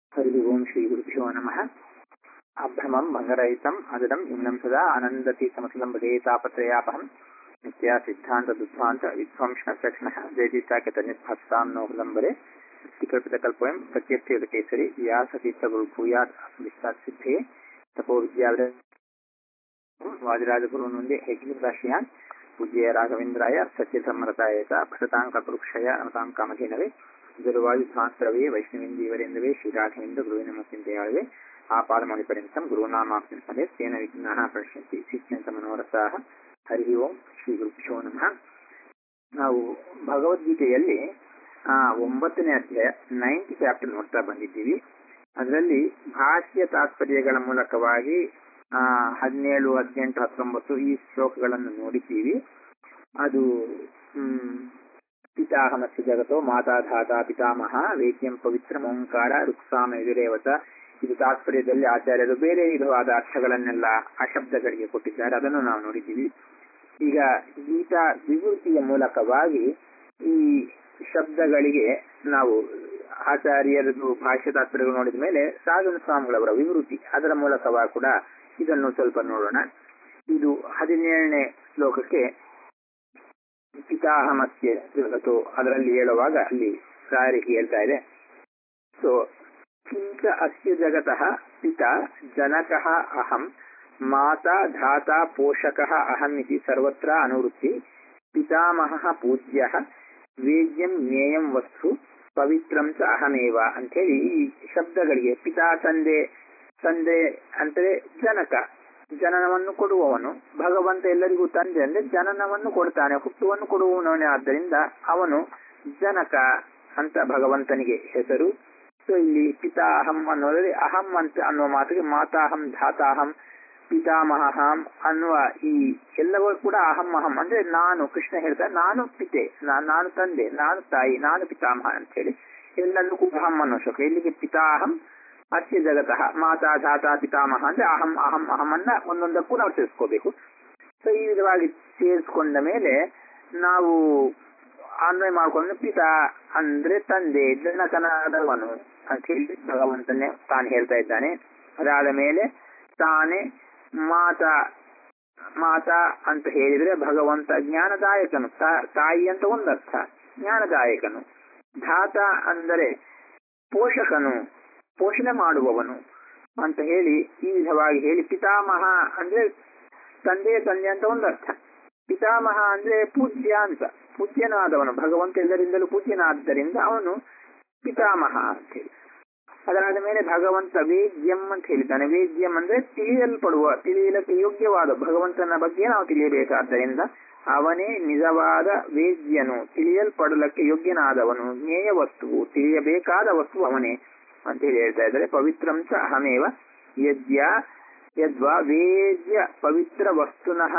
हरिः ओम् श्रीगुरुभ्यो नमः अभ्रमम् भङ्गरहितम् अजडम् इम्नं सदा आनन्दतीतमसलं भजेतापत्रयापहम् नित्या सिद्धान्तदुद्ध्वान्त विध्वंसनचक्षणः जयतीताकितनिर्भस्तां नो विलम्बरे कल्पयम् प्रत्यर्थकेसरि व्यासतीर्थगुरुभूयात् अस्मदिष्टात् सिद्धे तपो विद्याविद वादिराजगुरुन् वन्दे हेग्निराश्रयान् पूज्य राघवेन्द्राय सत्यधर्मरताय च भटतां कल्पवृक्षय नमतां कामधेनवे ಗುರುವಾಯುಧಾಸ್ತ್ರವೇ ವೈಷ್ಣವೇಂದೀವರೆಂದವೇ ಶ್ರೀರಾಘವೇಂದ್ರ ಗುರುವಿನ ಮತ್ತಿಂತೆಯಾಳುವೆ ಆಪಾದಮಣಿಪರ್ಯಂತಂ ಗುರುನಾಮಾಪ್ತಿನ ಫಲೆ ತೇನ ವಿಘ್ನಾಃ ಪ್ರಣಶ್ಯಂತಿ ಶಿಷ್ಯಂತ ಮನೋರಥಾಃ ಹರಿ ಓಂ ಶ್ರೀ ಗುರುಭ್ಯೋ ನಮಃ ನಾವು ಭಗವದ್ಗೀತೆಯಲ್ಲಿ ಆ ಒಂಬತ್ತನೇ ಅಧ್ಯಾಯ ನೈನ್ತ್ ಚಾಪ್ಟರ್ ನೋಡ್ತಾ ಬಂದಿದ್ದೀವಿ ಅದರಲ್ಲಿ ಭಾಷ್ಯ ತಾತ್ಪರ್ಯಗಳ ಮೂಲಕವಾಗಿ ಆ ಹದಿನೇಳು ಹದಿನೆಂಟು ಹತ್ತೊಂಬತ್ತು ಈ ಶ್ಲೋಕಗಳನ್ನು ನೋಡಿದ್ದೀವಿ ಅದು ಹ್ಮ್ ಪಿತಾಹಮಸ್ಯ ಜಗತೋ ಮಾತಾ ಧಾತಾ ಪಿತಾಮಹ ವೇದ್ಯಂ ಪವಿತ್ರ ಓಂಕಾರ ರುಕ್ಸಾಮ ಎದುರೇವತ ಇದು ತಾತ್ಪರ್ಯದಲ್ಲಿ ಆಚಾರ್ಯರು ಬೇರೆ ವಿಧವಾದ ಅರ್ಥಗಳನ್ನೆಲ್ಲ ಆ ಶಬ್ದಗಳಿಗೆ ಕೊಟ್ಟಿದ್ದಾರೆ ಅದನ್ನು ನಾವು ನೋಡಿದ್ದೀವಿ ಈಗ ಗೀತಾ ವಿಭೂತಿಯ ಮೂಲಕವಾಗಿ ಈ ಶಬ್ದಗಳಿಗೆ ನಾವು ಆಚಾರ್ಯರದು ಭಾಷ್ಯ ತಾತ್ಪರ್ಯಗಳು ನೋಡಿದ ಮೇಲೆ ಸಾಧನ ಸ್ವಾಮಿಗಳವರ ವಿವೃತಿ ಅದರ ಮೂಲಕವಾಗಿ ಕೂಡ ಇದನ್ನು ಸ್ವಲ್ಪ ನೋಡೋಣ ಇದು ಹದಿನೇಳನೇ ಶ್ಲೋಕಕ್ಕೆ ಪಿತಾಹಮಸ್ಯ ಜಗತ್ತು ಅದರಲ್ಲಿ ಹೇಳುವಾಗ ಅಲ್ಲಿ ಸಾರಿಗೆ ಹೇಳ್ತಾ ಇದೆ ಸೊ ಕಿಂಚ ಅಸ್ಯ ಜಗತಃ ಪಿತ ಜನಕಃ ಅಹಂ ಮಾತಾ ಧಾತಾ ಪೋಷಕಃ ಅಹಂ ಇತಿ ಸರ್ವತ್ರ ಅನುವೃತ್ತಿ ಪಿತಾಮಹ ಪೂಜ್ಯ ವೇದ್ಯಂ ಜ್ಞೇಯಂ ವಸ್ತು ಪವಿತ್ರಂ ಚ ಅಹಮೇವ ಅಂಥೇಳಿ ಈ ಶಬ್ದಗಳಿಗೆ ಪಿತಾ ತಂದೆ ತಂದೆ ಅಂದರೆ ಜನಕ ಜನನವನ್ನು ಕೊಡುವವನು ಭಗವಂತ ಎಲ್ಲರಿಗೂ ತಂದೆ ಅಂದ್ರೆ ಜನನವನ್ನು ಕೊಡ್ತಾನೆ ಹುಟ್ಟುವನ್ನು ಕೊಡುವವನೇ ಆದ್ದರಿಂದ ಅವನು ಜನಕ ಅಂತ ಭಗವಂತನಿಗೆ ಹೆಸರು ಸೊ ಇಲ್ಲಿ ಪಿತಾಹಂ ಅನ್ನೋದ್ರಲ್ಲಿ ಅಹಂ ಅಂತ ಅನ್ನುವ ಮಾತಿಗೆ ಮಾತಾಹಂ ಧಾತಾಹಂ ಪಿತಾಮಹಂ ಅನ್ನುವ ಈ ಎಲ್ಲವೂ ಕೂಡ ಅಹಂ ಅಹಂ ಅಂದ್ರೆ ನಾನು ಕೃಷ್ಣ ಹೇಳ್ತಾರೆ ನಾನು ಪಿತೆ ನಾನು ತಂದೆ ನಾನು ತಾಯಿ ನಾನು ಪಿತಾಮಹ ಅಂತ ಹೇಳಿ ಎಲ್ಲದಕ್ಕೂ ಅಹಂ ಅನ್ನೋ ಶ್ಲೋಕ ಇಲ್ಲಿಗೆ ಪಿತಾಹಂ ಅಸ್ಯ ಜಗತಃ ಮಾತಾ ಧಾತಾ ಪಿತಾಮಹ ಅಂದ್ರೆ ಅಹಂ ಅಹಂ ಅಹಂ ಅನ್ನ ಒಂದೊಂದಕ್ಕೂ ನಾವು ಸೇರಿಸ್ಕೋಬೇಕು ಸೊ ಈ ವಿಧವಾಗಿ ಸೇರಿಸ್ಕೊಂಡ ಮೇಲೆ ನಾವು ಅನ್ವಯ ಮಾಡ್ಕೊಂಡು ಪಿತಾ ಅಂದ್ರೆ ತಂದೆ ಜನಕನಾದವನು ಅಂತ ಹೇಳಿ ಭಗವಂತನೇ ತಾನು ಹೇಳ್ತಾ ಇದ್ದಾನೆ ಅದಾದ ಮೇಲೆ ತಾನೇ ಮಾತಾ ಮಾತಾ ಅಂತ ಹೇಳಿದ್ರೆ ಭಗವಂತ ಜ್ಞಾನದಾಯಕನು ತಾಯಿ ಅಂತ ಒಂದರ್ಥ ಜ್ಞಾನದಾಯಕನು ಧಾತ ಅಂದರೆ ಪೋಷಕನು ಪೋಷಣೆ ಮಾಡುವವನು ಅಂತ ಹೇಳಿ ಈ ವಿಧವಾಗಿ ಹೇಳಿ ಪಿತಾಮಹ ಅಂದ್ರೆ ತಂದೆ ತಂದೆ ಅಂತ ಒಂದರ್ಥ ಪಿತಾಮಹ ಅಂದ್ರೆ ಪೂಜ್ಯ ಅಂತ ಪೂಜ್ಯನಾದವನು ಭಗವಂತ ಎಲ್ಲರಿಂದಲೂ ಪೂಜ್ಯನಾದ್ದರಿಂದ ಅವನು ಪಿತಾಮಹ ಅಂತ ಹೇಳಿ ಅದರಾದ ಮೇಲೆ ಭಗವಂತ ವೇದ್ಯಂ ಅಂತ ಹೇಳಿದ್ದಾನೆ ವೇದ್ಯಂ ಅಂದ್ರೆ ತಿಳಿಯಲ್ಪಡುವ ತಿಳಿಯಲಿಕ್ಕೆ ಯೋಗ್ಯವಾದ ಭಗವಂತನ ಬಗ್ಗೆ ನಾವು ತಿಳಿಯಬೇಕಾದ್ದರಿಂದ ಅವನೇ ನಿಜವಾದ ವೇದ್ಯನು ತಿಳಿಯಲ್ಪಡಲಕ್ಕೆ ಯೋಗ್ಯನಾದವನು ಜ್ಞೇಯ ವಸ್ತುವು ತಿಳಿಯಬೇಕಾದ ವಸ್ತು ಅವನೇ ಅಂತ ಹೇಳಿ ಹೇಳ್ತಾ ಇದ್ದಾರೆ ಪವಿತ್ರಂ ಚ ಅಹಮೇವ ಯದ್ಯ ಯದ್ವಾ ವೇದ್ಯ ಪವಿತ್ರ ವಸ್ತುನಃ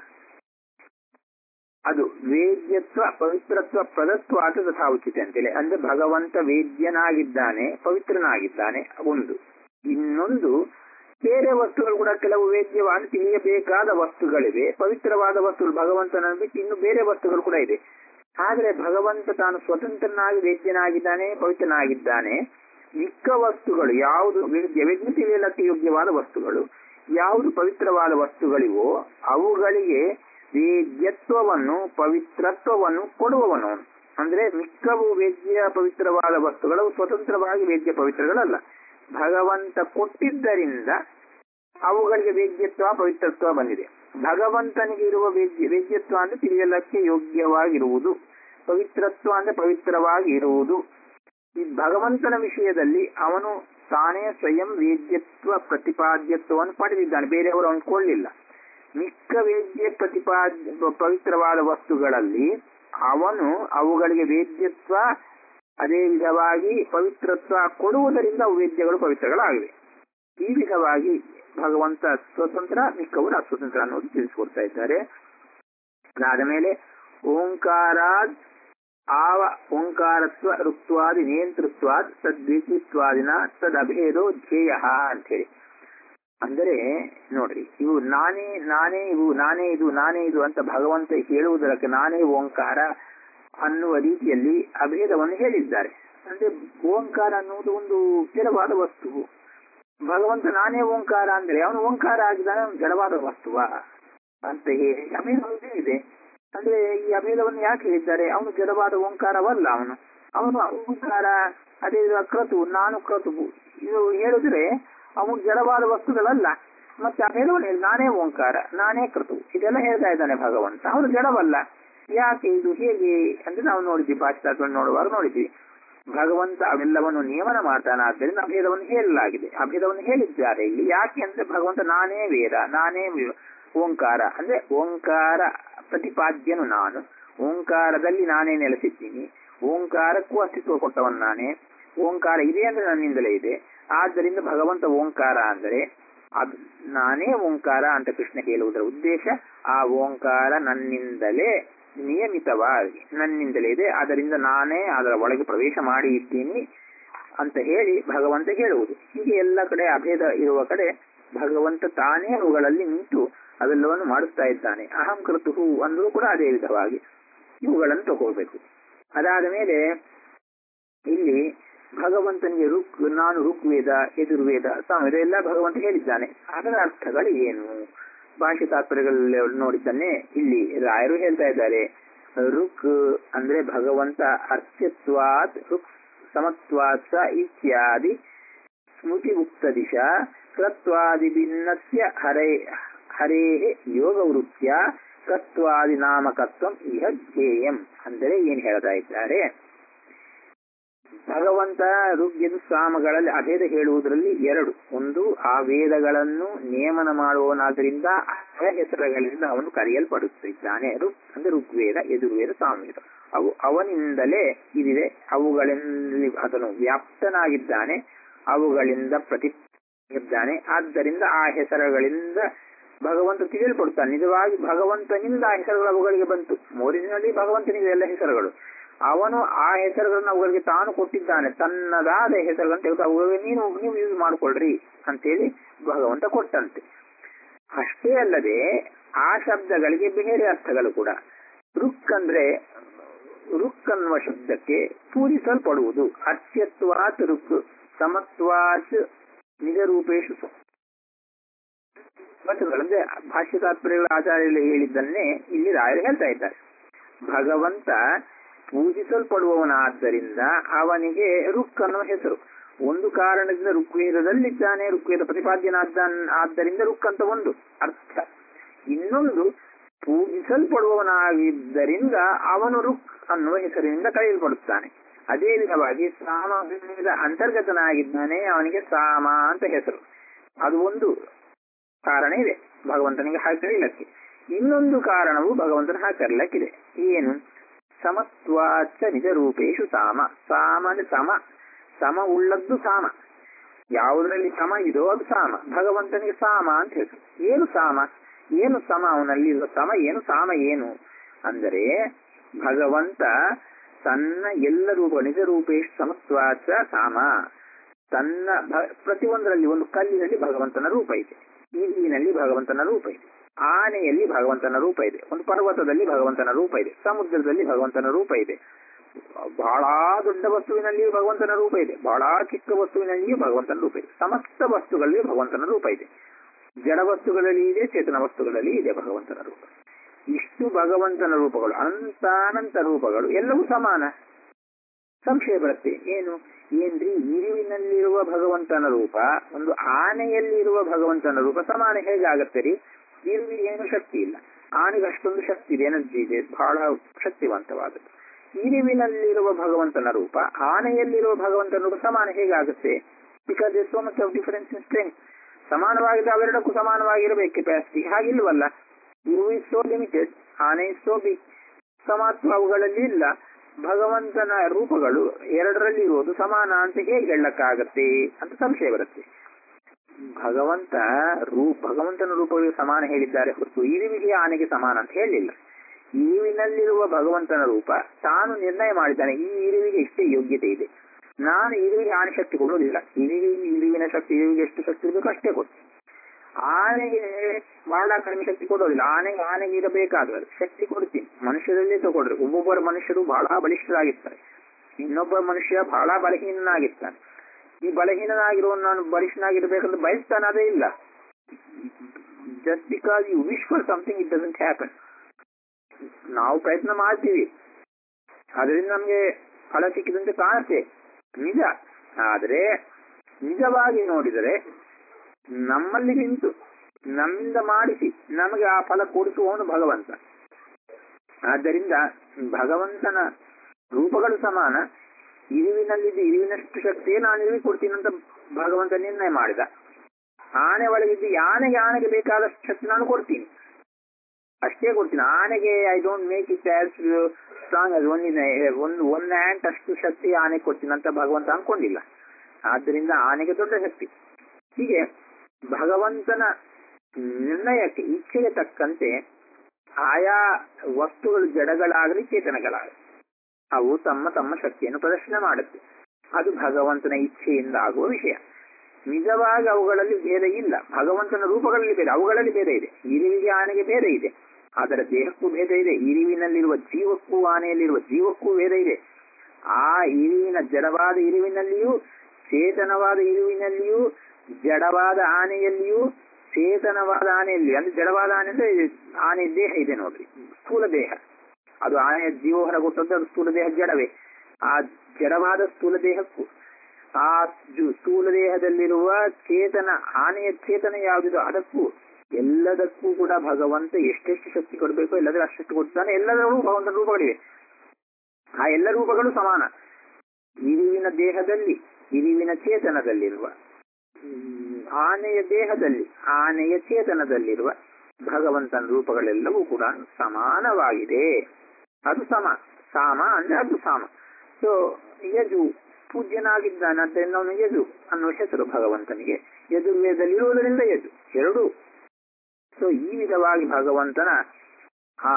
ಅದು ವೇದ್ಯತ್ವ ಪವಿತ್ರತ್ವ ಪ್ರದತ್ವಾತ ತಥಾ ಉಚಿತ ಅಂತೇಳಿ ಅಂದ್ರೆ ಭಗವಂತ ವೇದ್ಯನಾಗಿದ್ದಾನೆ ಪವಿತ್ರನಾಗಿದ್ದಾನೆ ಒಂದು ಇನ್ನೊಂದು ಬೇರೆ ವಸ್ತುಗಳು ಕೂಡ ಕೆಲವು ವೇದ್ಯವಾದ ತಿಳಿಯಬೇಕಾದ ವಸ್ತುಗಳಿವೆ ಪವಿತ್ರವಾದ ವಸ್ತುಗಳು ಭಗವಂತನ ಬಿಟ್ಟು ಇನ್ನು ಬೇರೆ ವಸ್ತುಗಳು ಕೂಡ ಇದೆ ಆದ್ರೆ ಭಗವಂತ ತಾನು ಸ್ವತಂತ್ರನಾಗಿ ವೇದ್ಯನಾಗಿದ್ದಾನೆ ಪವಿತ್ರನಾಗಿದ್ದಾನೆ ಮಿಕ್ಕ ವಸ್ತುಗಳು ಯಾವುದು ವೇದ್ಯ ವೇದ್ಯ ತಿಳಿಯಲಕ್ಕೆ ಯೋಗ್ಯವಾದ ವಸ್ತುಗಳು ಯಾವುದು ಪವಿತ್ರವಾದ ವಸ್ತುಗಳಿವೋ ಅವುಗಳಿಗೆ ವೇದ್ಯತ್ವವನ್ನು ಪವಿತ್ರತ್ವವನ್ನು ಕೊಡುವವನು ಅಂದ್ರೆ ಮಿಕ್ಕವು ವೇದ್ಯ ಪವಿತ್ರವಾದ ವಸ್ತುಗಳು ಸ್ವತಂತ್ರವಾಗಿ ವೇದ್ಯ ಪವಿತ್ರಗಳಲ್ಲ ಭಗವಂತ ಕೊಟ್ಟಿದ್ದರಿಂದ ಅವುಗಳಿಗೆ ವೇದ್ಯತ್ವ ಪವಿತ್ರತ್ವ ಬಂದಿದೆ ಭಗವಂತನಿಗೆ ಇರುವ ವೇದ್ಯ ವೇದ್ಯತ್ವ ಅಂದ್ರೆ ತಿಳಿಯಲಕ್ಕೆ ಯೋಗ್ಯವಾಗಿರುವುದು ಪವಿತ್ರತ್ವ ಅಂದ್ರೆ ಪವಿತ್ರವಾಗಿ ಇರುವುದು ಈ ಭಗವಂತನ ವಿಷಯದಲ್ಲಿ ಅವನು ತಾನೇ ಸ್ವಯಂ ವೇದ್ಯತ್ವ ಪ್ರತಿಪಾದ್ಯತ್ವವನ್ನು ಪಡೆದಿದ್ದಾನೆ ಬೇರೆಯವರು ಅವನು ಕೊಳ್ಳಿಲ್ಲ ಮಿಕ್ಕ ವೇದ್ಯ ಪ್ರತಿಪಾದ್ಯ ಪವಿತ್ರವಾದ ವಸ್ತುಗಳಲ್ಲಿ ಅವನು ಅವುಗಳಿಗೆ ವೇದ್ಯತ್ವ ಅದೇ ವಿಧವಾಗಿ ಪವಿತ್ರತ್ವ ಕೊಡುವುದರಿಂದ ಅವು ವೇದ್ಯಗಳು ಪವಿತ್ರಗಳಾಗಿವೆ ಈ ವಿಧವಾಗಿ ಭಗವಂತ ಸ್ವತಂತ್ರ ಮಿಕ್ಕವರು ಅಸ್ವತಂತ್ರ ಅನ್ನೋದು ತಿಳಿಸಿಕೊಡ್ತಾ ಇದ್ದಾರೆ ಅದಾದ ಮೇಲೆ ಓಂಕಾರಾದ್ ಆವ ಓಂಕಾರತ್ವ ಋಕ್ವಾದಿ ನಿಯಂತೃತ್ವಾದ್ ತದ್ವಿಚಿತ್ವಾದಿನ ತದಭೇದೋ ಧ್ಯೇಯ ಅಂತ ಹೇಳಿ ಅಂದರೆ ನೋಡ್ರಿ ಇವು ನಾನೇ ನಾನೇ ಇವು ನಾನೇ ಇದು ನಾನೇ ಇದು ಅಂತ ಭಗವಂತ ಹೇಳುವುದಕ್ಕೆ ನಾನೇ ಓಂಕಾರ ಅನ್ನುವ ರೀತಿಯಲ್ಲಿ ಅಭೇದವನ್ನು ಹೇಳಿದ್ದಾರೆ ಅಂದ್ರೆ ಓಂಕಾರ ಅನ್ನುವುದು ಒಂದು ಜಡವಾದ ವಸ್ತು ಭಗವಂತ ನಾನೇ ಓಂಕಾರ ಅಂದ್ರೆ ಅವನು ಓಂಕಾರ ಆಗಿದ್ದಾನೆ ಅವನು ಜಡವಾದ ವಸ್ತುವ ಅಂತ ಹೇಳಿ ಅಭೇದ ಇದೆ ಅಂದ್ರೆ ಈ ಅಭೇದವನ್ನು ಯಾಕೆ ಹೇಳಿದ್ದಾರೆ ಅವನು ಜಡವಾದ ಓಂಕಾರವಲ್ಲ ಅವನು ಅವನು ಓಂಕಾರ ಅದೇ ಕ್ರತು ನಾನು ಕ್ರತು ಇದು ಹೇಳಿದ್ರೆ ಅವನು ಜಡವಾದ ವಸ್ತುಗಳಲ್ಲ ಮತ್ತೆ ಅಭೇದವನ್ನು ಹೇಳಿ ನಾನೇ ಓಂಕಾರ ನಾನೇ ಕೃತು ಇದೆಲ್ಲ ಹೇಳ್ತಾ ಇದ್ದಾನೆ ಭಗವಂತ ಅವನು ಜಡವಲ್ಲ ಯಾಕೆ ಇದು ಹೇಗೆ ಅಂದ್ರೆ ನಾವು ನೋಡಿದ್ವಿ ಪಾಶ್ಚಾತ್ಯ ನೋಡುವಾಗ ನೋಡಿದ್ವಿ ಭಗವಂತ ಅವೆಲ್ಲವನ್ನು ನಿಯಮನ ಮಾಡ್ತಾನೆ ಆದ್ದರಿಂದ ಅಭೇದವನ್ನು ಹೇಳಲಾಗಿದೆ ಅಭೇದವನ್ನು ಹೇಳಿದ್ದಾರೆ ಇಲ್ಲಿ ಯಾಕೆ ಅಂದ್ರೆ ಭಗವಂತ ನಾನೇ ವೇದ ನಾನೇ ವಿ- ಓಂಕಾರ ಅಂದ್ರೆ ಓಂಕಾರ ಪ್ರತಿಪಾದ್ಯನು ನಾನು ಓಂಕಾರದಲ್ಲಿ ನಾನೇ ನೆಲೆಸಿದ್ದೀನಿ ಓಂಕಾರಕ್ಕೂ ಅಸ್ತಿತ್ವ ಕೊಟ್ಟವನು ನಾನೇ ಓಂಕಾರ ಇದೆ ಅಂದ್ರೆ ನನ್ನಿಂದಲೇ ಇದೆ ಆದ್ದರಿಂದ ಭಗವಂತ ಓಂಕಾರ ಅಂದರೆ ಅದು ನಾನೇ ಓಂಕಾರ ಅಂತ ಕೃಷ್ಣ ಹೇಳುವುದರ ಉದ್ದೇಶ ಆ ಓಂಕಾರ ನನ್ನಿಂದಲೇ ನಿಯಮಿತವಾಗಿ ನನ್ನಿಂದಲೇ ಇದೆ ಅದರಿಂದ ನಾನೇ ಅದರ ಒಳಗೆ ಪ್ರವೇಶ ಮಾಡಿ ಇದ್ದೀನಿ ಅಂತ ಹೇಳಿ ಭಗವಂತ ಹೇಳುವುದು ಹೀಗೆ ಎಲ್ಲ ಕಡೆ ಅಭೇದ ಇರುವ ಕಡೆ ಭಗವಂತ ತಾನೇ ಅವುಗಳಲ್ಲಿ ನಿಂತು ಅವೆಲ್ಲವನ್ನು ಮಾಡುತ್ತಾ ಇದ್ದಾನೆ ಅಹಂ ಕೃತು ಅಂದ್ರೂ ಕೂಡ ಅದೇ ವಿಧವಾಗಿ ಇವುಗಳನ್ನು ತಗೋಬೇಕು ಅದಾದ ಮೇಲೆ ಇಲ್ಲಿ ಭಗವಂತನಿಗೆ ರುಕ್ ನಾನು ಋಗ್ವೇದ ಎದುರ್ವೇದ ಸಾಮವೇದ ಎಲ್ಲ ಭಗವಂತ ಹೇಳಿದ್ದಾನೆ ಅದರ ಅರ್ಥಗಳು ಏನು ಭಾಷೆ ತಾತ್ಪರ್ಯಗಳಲ್ಲಿ ನೋಡಿದ್ದನ್ನೇ ಇಲ್ಲಿ ರಾಯರು ಹೇಳ್ತಾ ಇದ್ದಾರೆ ರುಕ್ ಅಂದ್ರೆ ಭಗವಂತ ಅರ್ಚ್ಯತ್ವಾತ್ ರುಕ್ ಸಮತ್ವಾತ್ ಸ ಇತ್ಯಾದಿ ಸ್ಮೃತಿ ಉಕ್ತ ದಿಶಾ ಕೃತ್ವಾದಿ ಭಿನ್ನಸ್ಯ ಹರೇ ಹರೇ ಯೋಗ ವೃತ್ಯ ಕತ್ವಾದಿ ನಾಮಕತ್ವಂ ಇಹ ಧ್ಯೇಯಂ ಅಂದರೆ ಏನ್ ಹೇಳ್ತಾ ಇದ್ದಾರೆ ಭಗವಂತ ಋಗ್ಯದ ಸಾಮಗಳಲ್ಲಿ ಅಭೇದ ಹೇಳುವುದರಲ್ಲಿ ಎರಡು ಒಂದು ಆ ವೇದಗಳನ್ನು ನಿಯಮನ ಮಾಡುವವನಾದ್ರಿಂದ ಆ ಹೆಸರುಗಳಿಂದ ಅವನು ಕರೆಯಲ್ಪಡುತ್ತಿದ್ದಾನೆ ಋಗ್ ಅಂದ್ರೆ ಋಗ್ವೇದ ಎದುರ್ವೇದ ಸಾಮವೇದ ಅವು ಅವನಿಂದಲೇ ಇದಿದೆ ಅವುಗಳಲ್ಲಿ ಅದನ್ನು ವ್ಯಾಪ್ತನಾಗಿದ್ದಾನೆ ಅವುಗಳಿಂದ ಪ್ರತಿ ಇದ್ದಾನೆ ಆದ್ದರಿಂದ ಆ ಹೆಸರುಗಳಿಂದ ಭಗವಂತ ತಿಳಿಯಲ್ಪಡುತ್ತಾನೆ ನಿಜವಾಗಿ ಭಗವಂತನಿಂದ ಆ ಹೆಸರುಗಳು ಅವುಗಳಿಗೆ ಬಂತು ಮೋರಿನಲ್ಲಿ ಭಗವಂತನಿಗೆ ಎಲ್ಲ ಹೆಸರುಗಳು ಅವನು ಆ ಹೆಸರುಗಳನ್ನು ಅವುಗಳಿಗೆ ತಾನು ಕೊಟ್ಟಿದ್ದಾನೆ ತನ್ನದಾದ ಹೆಸರುಗಳನ್ನು ತೆಗೆದು ಅವುಗಳಿಗೆ ನೀನು ನೀವು ಯೂಸ್ ಮಾಡ್ಕೊಳ್ರಿ ಅಂತೇಳಿ ಭಗವಂತ ಕೊಟ್ಟಂತೆ ಅಷ್ಟೇ ಅಲ್ಲದೆ ಆ ಶಬ್ದಗಳಿಗೆ ಬೇರೆ ಅರ್ಥಗಳು ಕೂಡ ರುಕ್ ಅಂದ್ರೆ ರುಕ್ ಅನ್ನುವ ಶಬ್ದಕ್ಕೆ ಪೂಜಿಸಲ್ಪಡುವುದು ಅರ್ಚ್ಯತ್ವಾತ್ ರುಕ್ ಸಮತ್ವಾತ್ ನಿಜ ರೂಪೇಶು ಮತುಗಳಂದ್ರೆ ಭಾಷ್ಯ ತಾತ್ಪರ್ಯಗಳ ಆಚಾರ್ಯರು ಹೇಳಿದ್ದನ್ನೇ ಇಲ್ಲಿ ರಾಯರು ಹೇಳ್ತಾ ಇದ್ದಾರೆ ಭಗವಂತ ಪೂಜಿಸಲ್ಪಡುವವನಾದ್ದರಿಂದ ಅವನಿಗೆ ರುಕ್ ಅನ್ನುವ ಹೆಸರು ಒಂದು ಕಾರಣದಿಂದ ಋಗ್ವೇದದಲ್ಲಿದ್ದಾನೆ ಋಗ್ವೇದ ಪ್ರತಿಪಾದ್ಯನಾದ ಆದ್ದರಿಂದ ರುಕ್ ಅಂತ ಒಂದು ಅರ್ಥ ಇನ್ನೊಂದು ಪೂಜಿಸಲ್ಪಡುವವನಾಗಿದ್ದರಿಂದ ಅವನು ರುಕ್ ಅನ್ನುವ ಹೆಸರಿನಿಂದ ಕರೆಯಲ್ಪಡುತ್ತಾನೆ ಅದೇ ವಿಧವಾಗಿ ಸಾಮವೇದ ಅಂತರ್ಗತನಾಗಿದ್ದಾನೆ ಅವನಿಗೆ ಸಾಮ ಅಂತ ಹೆಸರು ಅದು ಒಂದು ಕಾರಣ ಇದೆ ಭಗವಂತನಿಗೆ ಹಾಕಲಿಲ್ಲಕ್ಕೆ ಇನ್ನೊಂದು ಕಾರಣವು ಭಗವಂತನ ಹಾಕಲಿಕ್ಕಿದೆ ಏನು ಸಮತ್ವಾಚ ನಿಜ ರೂಪೇಶು ಸಾಮ ಸಾಮ ಅಂದ್ರೆ ಸಮ ಸಮ ಉಳ್ಳದ್ದು ಸಾಮ ಯಾವುದರಲ್ಲಿ ಸಮ ಇದೋ ಅದು ಸಾಮ ಭಗವಂತನಿಗೆ ಸಾಮ ಅಂತ ಹೆಸರು ಏನು ಸಾಮ ಏನು ಸಮ ಅವನಲ್ಲಿ ಇರುವ ಸಮ ಏನು ಸಾಮ ಏನು ಅಂದರೆ ಭಗವಂತ ತನ್ನ ಎಲ್ಲ ರೂಪ ನಿಜ ರೂಪೇಶ್ ಸಮತ್ವಾಚ ಸಾಮ ತನ್ನ ಭ- ಪ್ರತಿಯೊಂದರಲ್ಲಿ ಒಂದು ಕಲ್ಲಿನಲ್ಲಿ ಭಗವಂತನ ರೂಪ ಇದೆ ನೀರಿನಲ್ಲಿ ಭಗವಂತನ ರೂಪ ಇದೆ ಆನೆಯಲ್ಲಿ ಭಗವಂತನ ರೂಪ ಇದೆ ಒಂದು ಪರ್ವತದಲ್ಲಿ ಭಗವಂತನ ರೂಪ ಇದೆ ಸಮುದ್ರದಲ್ಲಿ ಭಗವಂತನ ರೂಪ ಇದೆ ಬಹಳ ದೊಡ್ಡ ವಸ್ತುವಿನಲ್ಲಿಯೂ ಭಗವಂತನ ರೂಪ ಇದೆ ಬಹಳ ಚಿಕ್ಕ ವಸ್ತುವಿನಲ್ಲಿಯೂ ಭಗವಂತನ ರೂಪ ಇದೆ ಸಮಸ್ತ ವಸ್ತುಗಳಲ್ಲಿ ಭಗವಂತನ ರೂಪ ಇದೆ ಜಡ ವಸ್ತುಗಳಲ್ಲಿ ಇದೆ ಚೇತನ ವಸ್ತುಗಳಲ್ಲಿ ಇದೆ ಭಗವಂತನ ರೂಪ ಇಷ್ಟು ಭಗವಂತನ ರೂಪಗಳು ಅನಂತಾನಂತ ರೂಪಗಳು ಎಲ್ಲವೂ ಸಮಾನ ಸಂಶಯ ಬರುತ್ತೆ ಏನು ಏನ್ರಿ ಇರುವಿನಲ್ಲಿರುವ ಭಗವಂತನ ರೂಪ ಒಂದು ಆನೆಯಲ್ಲಿರುವ ಭಗವಂತನ ರೂಪ ಸಮಾನ ಹೇಗಾಗತ್ತೆ ರೀ ಇರುವಿಗೆ ಏನು ಶಕ್ತಿ ಇಲ್ಲ ಆನೆಗೆ ಅಷ್ಟೊಂದು ಶಕ್ತಿ ಇದೆ ಎನರ್ಜಿ ಇದೆ ಬಹಳ ಶಕ್ತಿವಂತವಾದದ್ದು ಇರುವಿನಲ್ಲಿರುವ ಭಗವಂತನ ರೂಪ ಆನೆಯಲ್ಲಿರುವ ಭಗವಂತನ ರೂಪ ಸಮಾನ ಹೇಗಾಗುತ್ತೆ because is so much of difference in strength ಸಮಾನವಾಗಿದ್ದ ಅವೆರಡಕ್ಕೂ ಸಮಾನವಾಗಿರಬೇಕು ಕೆಪಾಸಿಟಿ ಹಾಗಿಲ್ವಲ್ಲ ಇವು ಇಸ್ ಸೋ ಲಿಮಿಟೆಡ್ ಆನೆ ಇಸ್ ಸೋ ಬಿಗ್ ಸಮಾತ್ವ ಅವುಗಳಲ್ಲಿ ಇಲ್ಲ ಭಗವಂತನ ರೂಪಗಳು ಎರಡರಲ್ಲಿ ಇರುವುದು ಸಮಾನ ಅಂತ ಹೇಗೆ ಹೇಳಕ್ಕಾಗತ್ತೆ ಅಂತ ಸಂಶಯ ಬರುತ್ತೆ ಭಗವಂತ ರೂಪ ಭಗವಂತನ ರೂಪಗಳಿಗೆ ಸಮಾನ ಹೇಳಿದ್ದಾರೆ ಹೊರತು ಇರುವಿಗೆ ಆನೆಗೆ ಸಮಾನ ಅಂತ ಹೇಳಲಿಲ್ಲ ಇರುವಿನಲ್ಲಿರುವ ಭಗವಂತನ ರೂಪ ತಾನು ನಿರ್ಣಯ ಮಾಡಿದ್ದಾನೆ ಈ ಇರುವಿಗೆ ಇಷ್ಟೇ ಯೋಗ್ಯತೆ ಇದೆ ನಾನು ಇರುವಿಗೆ ಆನೆ ಶಕ್ತಿ ಕೊಡೋದಿಲ್ಲ ಇರುವಿಗೆ ಇರುವಿನ ಶಕ್ತಿ ಇರುವಿಗೆ ಎಷ್ಟು ಶಕ್ತಿ ಇರಬೇಕು ಅಷ್ಟೇ ಕೊಡ್ತೀನಿ ಆನೆಗೆ ಬಹಳ ಕಡಿಮೆ ಶಕ್ತಿ ಕೊಡೋದಿಲ್ಲ ಆನೆಗೆ ಆನೆಗೆ ಇರಬೇಕಾದ್ರೆ ಶಕ್ತಿ ಕೊಡ್ತೀನಿ ಮನುಷ್ಯರಲ್ಲೇ ತಗೊಳ್ರಿ ಒಬ್ಬೊಬ್ಬರ ಮನುಷ್ಯರು ಬಹಳ ಬಲಿಷ್ಠರಾಗಿರ್ತಾರೆ ಇನ್ನೊಬ್ಬ ಮನುಷ್ಯ ಬಹಳ ಬಲಹೀನನಾಗಿರ್ತಾನೆ ಈ ಬಲಹೀನನಾಗಿರುವ ನಾನು ಬಲಿಷ್ಠನಾಗಿರ್ಬೇಕಂತ ಬಯಸ್ತಾನೆ ಅದೇ ಇಲ್ಲ just because you wish for something it doesn't happen ನಾವು ಪ್ರಯತ್ನ ಮಾಡ್ತೀವಿ ಅದರಿಂದ ನಮ್ಗೆ ಫಲ ಸಿಕ್ಕಿದಂತೆ ಕಾಣುತ್ತೆ ನಿಜ ಆದ್ರೆ ನಿಜವಾಗಿ ನೋಡಿದರೆ ನಮ್ಮಲ್ಲಿ ನಿಂತು ನಮ್ಮಿಂದ ಮಾಡಿಸಿ ನಮಗೆ ಆ ಫಲ ಕೊಡಿಸುವವನು ಭಗವಂತ ಆದ್ದರಿಂದ ಭಗವಂತನ ರೂಪಗಳು ಸಮಾನ ಇರುವಿನಲ್ಲಿದ್ದು ಇರುವಿನಷ್ಟು ಶಕ್ತಿಯೇ ನಾನು ಇರುವಿ ಕೊಡ್ತೀನಿ ಅಂತ ಭಗವಂತ ನಿರ್ಣಯ ಮಾಡಿದ ಆನೆ ಒಳಗಿದ್ದು ಆನೆಗೆ ಆನೆಗೆ ಬೇಕಾದಷ್ಟು ಶಕ್ತಿ ನಾನು ಕೊಡ್ತೀನಿ ಅಷ್ಟೇ ಕೊಡ್ತೀನಿ ಆನೆಗೆ I don't make it as strong ಅದು ಒಂದಿನ ಒಂದು ಒಂದು ಆಂಟ್ ಅಷ್ಟು ಶಕ್ತಿ ಆನೆ ಕೊಡ್ತೀನಿ ಅಂತ ಭಗವಂತ ಅನ್ಕೊಂಡಿಲ್ಲ ಆದ್ದರಿಂದ ಆನೆಗೆ ದೊಡ್ಡ ಶಕ್ತಿ ಹೀಗೆ ಭಗವಂತನ ನಿರ್ಣಯಕ್ಕೆ ಇಚ್ಛೆಗೆ ತಕ್ಕಂತೆ ಆಯಾ ವಸ್ತುಗಳು ಜಡಗಳಾಗಲಿ ಚೇತನಗಳಾಗಲಿ ಅವು ತಮ್ಮ ತಮ್ಮ ಶಕ್ತಿಯನ್ನು ಪ್ರದರ್ಶನ ಮಾಡುತ್ತೆ ಅದು ಭಗವಂತನ ಇಚ್ಛೆಯಿಂದ ಆಗುವ ವಿಷಯ ನಿಜವಾಗಿ ಅವುಗಳಲ್ಲಿ ಭೇದ ಇಲ್ಲ ಭಗವಂತನ ರೂಪಗಳಲ್ಲಿ ಬೇರೆ ಅವುಗಳಲ್ಲಿ ಭೇದ ಇದೆ ಇರುವಿಗೆ ಆನೆಗೆ ಭೇದ ಇದೆ ಅದರ ದೇಹಕ್ಕೂ ಭೇದ ಇದೆ ಇರುವಿನಲ್ಲಿರುವ ಜೀವಕ್ಕೂ ಆನೆಯಲ್ಲಿರುವ ಜೀವಕ್ಕೂ ಭೇದ ಇದೆ ಆ ಇರುವಿನ ಜಡವಾದ ಇರುವಿನಲ್ಲಿಯೂ ಚೇತನವಾದ ಇರುವಿನಲ್ಲಿಯೂ ಜಡವಾದ ಆನೆಯಲ್ಲಿಯೂ ಚೇತನವಾದ ಆನೆಯಲ್ಲಿ ಅಂದ್ರೆ ಜಡವಾದ ಆನೆ ಅಂದ್ರೆ ಆನೆ ದೇಹ ಇದೆ ನೋಡ್ರಿ ಸ್ಥೂಲ ದೇಹ ಅದು ಆನೆಯ ಜೀವ ಹೊರಗೊಟ್ಟದ್ದು ಅದು ಸ್ಥೂಲ ದೇಹ ಜಡವೇ ಆ ಜಡವಾದ ಸ್ಥೂಲ ದೇಹಕ್ಕೂ ಆ ಸ್ಥೂಲ ದೇಹದಲ್ಲಿರುವ ಚೇತನ ಆನೆಯ ಚೇತನ ಯಾವುದಿದೋ ಅದಕ್ಕೂ ಎಲ್ಲದಕ್ಕೂ ಕೂಡ ಭಗವಂತ ಎಷ್ಟೆಷ್ಟು ಶಕ್ತಿ ಕೊಡಬೇಕು ಎಲ್ಲದರ ಅಷ್ಟು ಕೊಡ್ತಾನೆ ಎಲ್ಲದರಲ್ಲೂ ಭಗವಂತನ ರೂಪಗಳಿವೆ ಆ ಎಲ್ಲ ರೂಪಗಳು ಸಮಾನ ಇರುವಿನ ದೇಹದಲ್ಲಿ ಇರುವಿನ ಚೇತನದಲ್ಲಿರುವ ಆನೆಯ ದೇಹದಲ್ಲಿ ಆನೆಯ ಚೇತನದಲ್ಲಿರುವ ಭಗವಂತನ ರೂಪಗಳೆಲ್ಲವೂ ಕೂಡ ಸಮಾನವಾಗಿದೆ ಅದು ಸಮ ಸಾಮ ಅಂದ್ರೆ ಅದು ಸಾಮ ಸೊ ಯಜು ಪೂಜ್ಯನಾಗಿದ್ದಾನೆ ಆದ್ದರಿಂದ ಅವನು ಯಜು ಅನ್ನುವ ಹೆಸರು ಭಗವಂತನಿಗೆ ಯಜುರ್ವೇದದಲ್ಲಿರುವುದರಿಂದ ಯಜು ಎರಡು ಸೊ ಈ ವಿಧವಾಗಿ ಭಗವಂತನ ಆ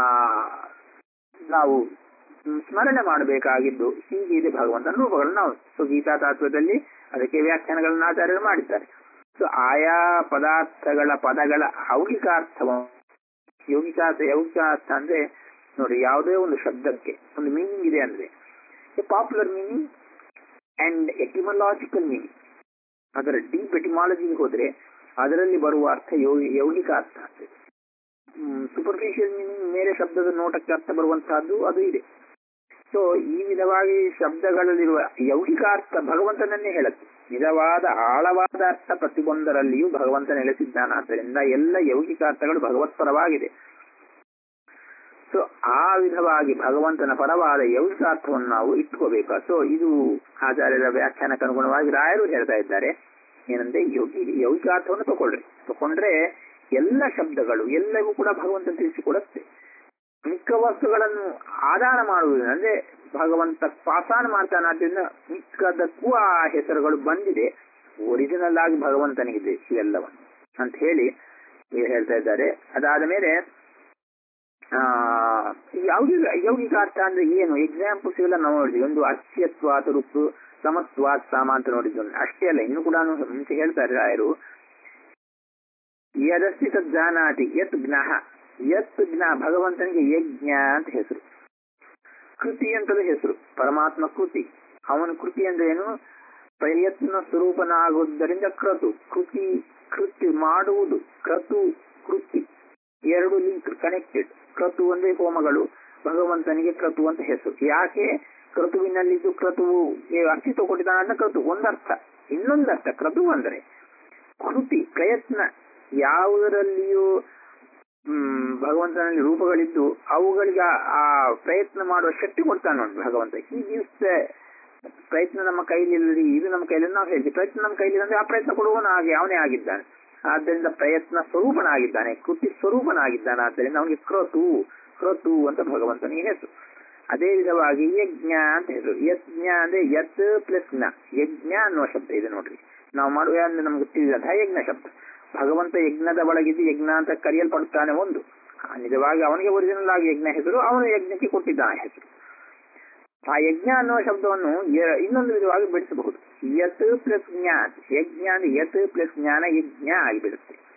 ನಾವು ಸ್ಮರಣೆ ಮಾಡಬೇಕಾಗಿದ್ದು ಹೀಗಿದೆ ಭಗವಂತನ ರೂಪಗಳು ನಾವು ಸೊ ಗೀತಾ ತಾತ್ವದಲ್ಲಿ ಅದಕ್ಕೆ ವ್ಯಾಖ್ಯಾನಗಳನ್ನ ಆಚಾರ್ಯರು ಮಾಡಿದ್ದಾರೆ ಸೊ ಆಯಾ ಪದಾರ್ಥಗಳ ಪದಗಳ ಯೌಗಿಕಾರ್ಥವ ಯೌಗಿಕಾರ್ಥ ಯೌಗಿಕಾರ್ಥ ಅಂದ್ರೆ ನೋಡಿ ಯಾವುದೇ ಒಂದು ಶಬ್ದಕ್ಕೆ ಒಂದು ಮೀನಿಂಗ್ ಇದೆ ಅಂದ್ರೆ popular meaning and etymological meaning ಅದರ ಡೀಪ್ ಎಟಿಮಾಲಜಿಗೆ ಹೋದ್ರೆ ಅದರಲ್ಲಿ ಬರುವ ಅರ್ಥ ಯೋಗಿ ಯೌಗಿಕ ಅರ್ಥ ಸೂಪರ್ಫಿಷಿಯಲ್ ಮೀನಿಂಗ್ ಮೇಲೆ ಶಬ್ದದ ನೋಟಕ್ಕೆ ಅರ್ಥ ಬರುವಂತಹದ್ದು ಅದು ಇದೆ ಸೊ ಈ ವಿಧವಾಗಿ ಶಬ್ದಗಳಲ್ಲಿರುವ ಯೌಗಿಕ ಅರ್ಥ ಭಗವಂತನನ್ನೇ ಹೇಳುತ್ತೆ ನಿಜವಾದ ಆಳವಾದ ಅರ್ಥ ಪ್ರತಿಯೊಂದರಲ್ಲಿಯೂ ಭಗವಂತ ನೆಲೆಸಿದ್ದಾನ ಆದ್ದರಿಂದ ಎಲ್ಲ ಯೌಗಿಕ ಅರ್ಥಗಳು ಭಗವತ್ಪರವಾಗಿದೆ ಸೊ ಆ ವಿಧವಾಗಿ ಭಗವಂತನ ಪರವಾದ ಯೌಗಿಕಾರ್ಥವನ್ನು ನಾವು ಇಟ್ಕೋಬೇಕು ಸೊ ಇದು ಆಚಾರ್ಯರ ವ್ಯಾಖ್ಯಾನಕ್ಕೆ ಅನುಗುಣವಾಗಿ ರಾಯರು ಹೇಳ್ತಾ ಇದ್ದಾರೆ ಏನಂದ್ರೆ ಯೋಗಿ ಯೌಗಿಕಾರ್ಥವನ್ನು ತಗೊಳ್ರಿ ತಕೊಂಡ್ರೆ ಎಲ್ಲ ಶಬ್ದಗಳು ಎಲ್ಲವೂ ಕೂಡ ಭಗವಂತ ತಿಳಿಸಿಕೊಡುತ್ತೆ ಮಿಕ್ಕ ವಸ್ತುಗಳನ್ನು ಆಧಾರ ಮಾಡುವುದು ಅಂದ್ರೆ ಭಗವಂತ ಪಾಸಾನ ಮಾಡ್ತಾನೆ ಆದ್ದರಿಂದ ಮಿಕ್ಕದಕ್ಕೂ ಆ ಹೆಸರುಗಳು ಬಂದಿದೆ ಒರಿಜಿನಲ್ ಆಗಿ ಭಗವಂತನಿಗಿದೆ ಇವೆಲ್ಲವನ್ನು ಅಂತ ಹೇಳಿ ಹೇಳ್ತಾ ಇದ್ದಾರೆ ಅದಾದ ಮೇಲೆ ಆ ಯೌಗಿಕ ಯೌಗಿಕ ಅರ್ಥ ಅಂದ್ರೆ ಏನು ಎಕ್ಸಾಂಪಲ್ಸ್ ಎಲ್ಲ ನಾವು ನೋಡಿದ್ವಿ ಒಂದು ಅಸ್ಯತ್ವಾತ ರುಕ್ಕು ಸಮತ್ವಾತ್ ಸಾಮ ಅಂತ ನೋಡಿದ್ವಿ ಅಷ್ಟೇ ಅಲ್ಲ ಇನ್ನು ಕೂಡ ಮುಂಚೆ ಹೇಳ್ತಾರೆ ರಾಯರು ಯದಸ್ತಿ ತಜ್ಜಾನಾತಿ ಯತ್ ಜ್ಞಃ ಯತ್ ಜ್ಞ ಭಗವಂತನಿಗೆ ಯಜ್ಞ ಅಂತ ಹೆಸರು ಕೃತಿ ಅಂತಲೂ ಹೆಸರು ಪರಮಾತ್ಮ ಕೃತಿ ಅವನ ಕೃತಿ ಅಂದ್ರೆ ಏನು ಪ್ರಯತ್ನ ಸ್ವರೂಪನಾಗುವುದರಿಂದ ಕ್ರತು ಕೃತಿ ಕೃತಿ ಮಾಡುವುದು ಕ್ರತು ಕೃತಿ ಎರಡು ಲಿಂಕ್ ಕನೆಕ್ಟೆಡ್ ಕ್ರತು ಅಂದ್ರೆ ಹೋಮಗಳು ಭಗವಂತನಿಗೆ ಕ್ರತು ಅಂತ ಹೆಸರು ಯಾಕೆ ಕ್ರತುವಿನಲ್ಲಿದ್ದು ಕ್ರತುವು ಅಸ್ತಿತ್ವ ಕೊಟ್ಟಿದ್ದಾನೆ ಅಂತ ಕ್ರತು ಒಂದರ್ಥ ಇನ್ನೊಂದರ್ಥ ಕ್ರತು ಅಂದ್ರೆ ಕೃತಿ ಪ್ರಯತ್ನ ಯಾವುದರಲ್ಲಿಯೂ ಹ್ಮ್ ಭಗವಂತನಲ್ಲಿ ರೂಪಗಳಿದ್ದು ಅವುಗಳಿಗೆ ಆ ಪ್ರಯತ್ನ ಮಾಡುವ ಶಕ್ತಿ ಕೊಡ್ತಾನೆ ನೋಡಿ ಭಗವಂತ ಈ ದಿವಸ ಪ್ರಯತ್ನ ನಮ್ಮ ಕೈಲಿಲ್ಲ ಇದು ನಮ್ಮ ಕೈಲಿ ನಾವು ಹೇಳ್ತೀವಿ ಪ್ರಯತ್ನ ನಮ್ಮ ಕೈಲಿ ಅಂದ್ರೆ ಆ ಪ್ರಯತ್ನ ಕೊಡುವವನು ಹಾಗೆ ಅವನೇ ಆಗಿದ್ದಾನೆ ಆದ್ದರಿಂದ ಪ್ರಯತ್ನ ಸ್ವರೂಪನಾಗಿದ್ದಾನೆ ಕೃತಿ ಸ್ವರೂಪನಾಗಿದ್ದಾನೆ ಆದ್ದರಿಂದ ಅವನಿಗೆ ಕ್ರೋತು ಕ್ರೋತು ಅಂತ ಭಗವಂತನಿಗೆ ಹೆಸರು ಅದೇ ವಿಧವಾಗಿ ಯಜ್ಞ ಅಂತ ಹೆಸರು ಯಜ್ಞ ಅಂದ್ರೆ ಯತ್ ಪ್ಲಸ್ ಜ್ಞ ಯಜ್ಞ ಅನ್ನುವ ಶಬ್ದ ಇದೆ ನೋಡ್ರಿ ನಾವು ಮಾಡುವ ಅಂದ್ರೆ ನಮ್ಗೆ ತಿಳಿದ ಯಜ್ಞ ಶಬ್ದ ಭಗವಂತ ಯಜ್ಞದ ಒಳಗಿದ್ದು ಯಜ್ಞ ಅಂತ ಕರೆಯಲ್ಪಡುತ್ತಾನೆ ಒಂದು ನಿಜವಾಗಿ ಅವನಿಗೆ ಒರಿಜಿನಲ್ ಆಗಿ ಯಜ್ಞ ಹೆಸರು ಅವನು ಯಜ್ಞಕ್ಕೆ ಕೊಟ್ಟಿದ್ದಾನೆ ಹೆಸರು ಆ ಯಜ್ಞ ಅನ್ನುವ ಶಬ್ದವನ್ನು ಇನ್ನೊಂದು ವಿಧವಾಗಿ ಬಿಡಿಸಬಹುದು ಯತ್ ಪ್ಲಸ್ ಜ್ಞಾನ ಯಜ್ಞ ಅಂದ್ರೆ ಯತ್ ಪ್ಲಸ್ ಜ್ಞಾನ ಯಜ್ಞ ಆಗಿಬಿಡುತ್ತೆ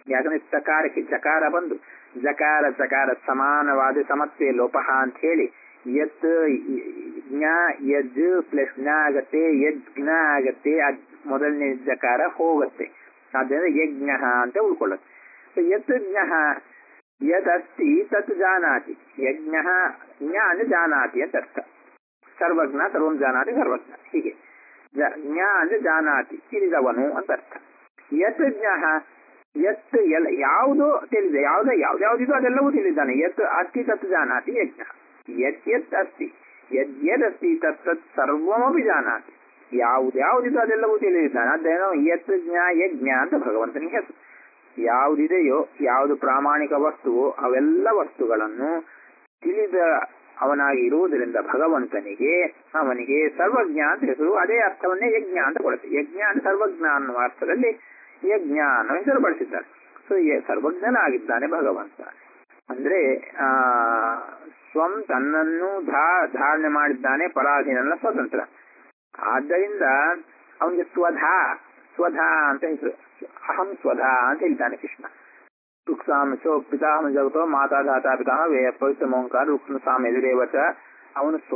ಯಾಕಂದ್ರೆ ಚಕಾರಕ್ಕೆ ಚಕಾರ ಬಂದು ಜಕಾರ ಚಕಾರ ಸಮಾನವಾದ ಸಮತ್ವೆ ಲೋಪಃ ಅಂತ ಹೇಳಿ ಯತ್ ಜ್ಞ ಯಜ್ ಪ್ಲಸ್ ಜ್ಞ ಆಗತ್ತೆ ಯಜ್ ಜ್ಞ ಆಗತ್ತೆ ಅದ್ ಮೊದಲನೇ ಜಕಾರ ಹೋಗುತ್ತೆ ಆದ್ದರಿಂದ ಯಜ್ಞ ಅಂತ ಉಳ್ಕೊಳ್ಳುತ್ತೆ ಸೊ ಯತ್ ಜ್ಞ ಯದಸ್ತಿ ತತ್ ಜಾನಾತಿ ಯಜ್ಞ ಜ್ಞ ಅಂದ್ರೆ ಜಾನಾತಿ ಅಂತ ಅರ್ಥ ಸರ್ವಜ್ಞ ಸರ್ವಂ ಜಾನಾತಿ ಸರ್ವಜ್ಞ ಹೀಗೆ ಜ- ಜ್ಞ ಅಂದ್ರೆ ಜಾನಾತಿ ತಿಳಿದವನು ಅಂತ ಅರ್ಥ ಯತ್ ಜ್ಞ ಯತ್ ಎಲ್ಲ ಯಾವುದು ತಿಳಿದೆ ಯಾವುದೇ ಯಾವ್ದ್ಯಾವ್ದಿದೋ ಅದೆಲ್ಲವೂ ತಿಳಿದಾನೆ ಯತ್ ಅಸ್ತಿ ತತ್ ಜಾನಾತಿ ಯಜ್ಞ ಯತ್ ಯತ್ ಅಸ್ತಿ ಯದ್ ಯದಸ್ತಿ ತತ್ ತತ್ ಸರ್ವಮಪಿ ಜಾನಾತಿ ಯಾವ್ದ್ಯಾವ್ದಿದೋ ಅದೆಲ್ಲವೂ ತಿಳಿದಿದ್ದಾನೆ ಅದೇನೋ ಯತ್ ಜ್ಞ ಯಜ್ಞ ಅಂತ ಭಗವಂತನಿಗೆ ಹೆಸರು ಯಾವುದಿದೆಯೋ ಯಾವುದು ಪ್ರಾಮಾಣಿಕ ವಸ್ತುವೋ ಅವೆಲ್ಲ ವಸ್ತುಗಳನ್ನು ತಿಳಿದ ಅವನಾಗಿ ಇರುವುದರಿಂದ ಭಗವಂತನಿಗೆ ಅವನಿಗೆ ಸರ್ವಜ್ಞ ಅಂತ ಹೆಸರು ಅದೇ ಅರ್ಥವನ್ನೇ ಯಜ್ಞ ಅಂತ ಕೊಡುತ್ತೆ ಯಜ್ಞ ಅಂತ ಸರ್ವಜ್ಞ ಅನ್ನುವ ಅರ್ಥದಲ್ಲಿ ಯಜ್ಞ ಅನ್ನೋ ಹೆಸರು ಬಳಸಿದ್ದಾರೆ ಸೊ ಸರ್ವಜ್ಞನಾಗಿದ್ದಾನೆ ಭಗವಂತ ಅಂದ್ರೆ ಆ ಸ್ವಂ ತನ್ನನ್ನು ಧಾ ಧಾರಣೆ ಮಾಡಿದ್ದಾನೆ ಪರಾಧೀನಲ್ಲ ಸ್ವತಂತ್ರ ಆದ್ದರಿಂದ ಅವನಿಗೆ ಸ್ವಧಾ ಸ್ವಧಾ ಅಂತ ಹೆಸರು ಅಹಂ ಸ್ವಧಾ ಅಂತ ಹೇಳ್ತಾನೆ ಕೃಷ್ಣ ರುಕ್ಸಾಮ ಚೋ ಪಿತಾಮ ಜಗತೋ ಮಾತಾ ಧಾತಾ ಪಿತಾಮ ವೇ ಪವಿತ್ರ ಮೋಂಕಾರ ರುಕ್ಮ ಸಾಮ ಎದುರೇವಚ ಅವನು ಸ್ವ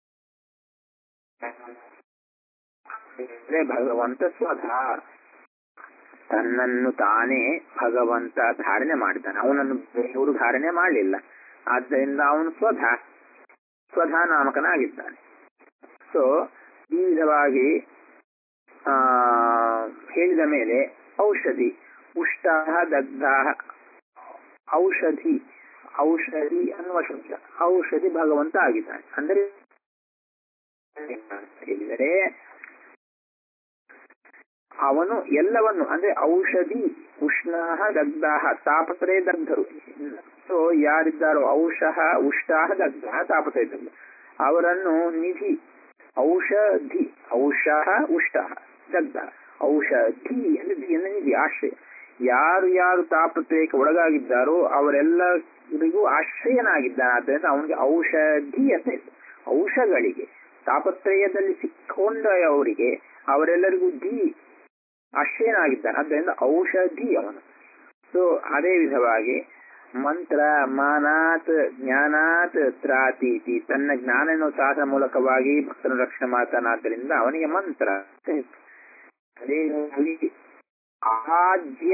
ಅಂದ್ರೆ ಭಗವಂತ ಸ್ವಧಾ ತನ್ನನ್ನು ತಾನೇ ಭಗವಂತ ಧಾರಣೆ ಮಾಡಿದ್ದಾನೆ ಅವನನ್ನು ಬೇರೆಯವರು ಧಾರಣೆ ಮಾಡಲಿಲ್ಲ ಆದ್ದರಿಂದ ಅವನು ಸ್ವಧಾ ಸ್ವಧಾ ನಾಮಕನಾಗಿದ್ದಾನೆ ಸೊ ಈ ವಿಧವಾಗಿ ಆ ಹೇಳಿದ ಮೇಲೆ ಔಷಧಿ ಉಷ್ಟ ದಗ್ಧ ಔಷಧಿ ಔಷಧಿ ಅನ್ನುವ ಶಬ್ದ ಔಷಧಿ ಭಗವಂತ ಆಗಿದ್ದಾನೆ ಅಂದರೆ ಹೇಳಿದರೆ ಅವನು ಎಲ್ಲವನ್ನು ಅಂದ್ರೆ ಔಷಧಿ ಉಷ್ಣ ದಗ್ಧ ತಾಪತ್ರೇ ದಗ್ಧರು ಸೊ ಯಾರಿದ್ದಾರೋ ಔಷಃ ಉಷ್ಟಾಹ ದಗ್ಧ ತಾಪತ್ರೇ ದಗ್ಧ ಅವರನ್ನು ನಿಧಿ ಔಷಧಿ ಔಷಃ ಉಷ್ಟಾಹ ದಗ್ಧ ಔಷಧಿ ಅಂದ್ರೆ ಧಿ ಅಂದ್ರೆ ನಿಧಿ ಆಶ್ರಯ ಯಾರು ಯಾರು ತಾಪತ್ರಯಕ್ಕೆ ಒಳಗಾಗಿದ್ದಾರೋ ಅವರೆಲ್ಲರಿಗೂ ಆಶ್ರಯನಾಗಿದ್ದಾನೆ ಆದ್ದರಿಂದ ಅವನಿಗೆ ಔಷಧಿ ಅಂತ ಹೆಸರು ಔಷಗಳಿಗೆ ತಾಪತ್ರಯದಲ್ಲಿ ಸಿಕ್ಕೊಂಡ ಅವರಿಗೆ ಅವರೆಲ್ಲರಿಗೂ ಧಿ ಆಶ್ರಯನಾಗಿದ್ದಾನೆ ಆದ್ದರಿಂದ ಔಷಧಿ ಅವನು ಸೊ ಅದೇ ವಿಧವಾಗಿ ಮಂತ್ರ ಮಾನಾತ್ ಜ್ಞಾನಾತ್ ತ್ರಾತೀತಿ ತನ್ನ ಜ್ಞಾನ ಸಾಧನ ಮೂಲಕವಾಗಿ ಭಕ್ತನ ರಕ್ಷಣೆ ಮಾಡ್ತಾನಾದ್ದರಿಂದ ಅವನಿಗೆ ಮಂತ್ರ ಅಂತ ಹೆಸರು. ಅದೇ ರೀತಿ ಆಜ್ಯ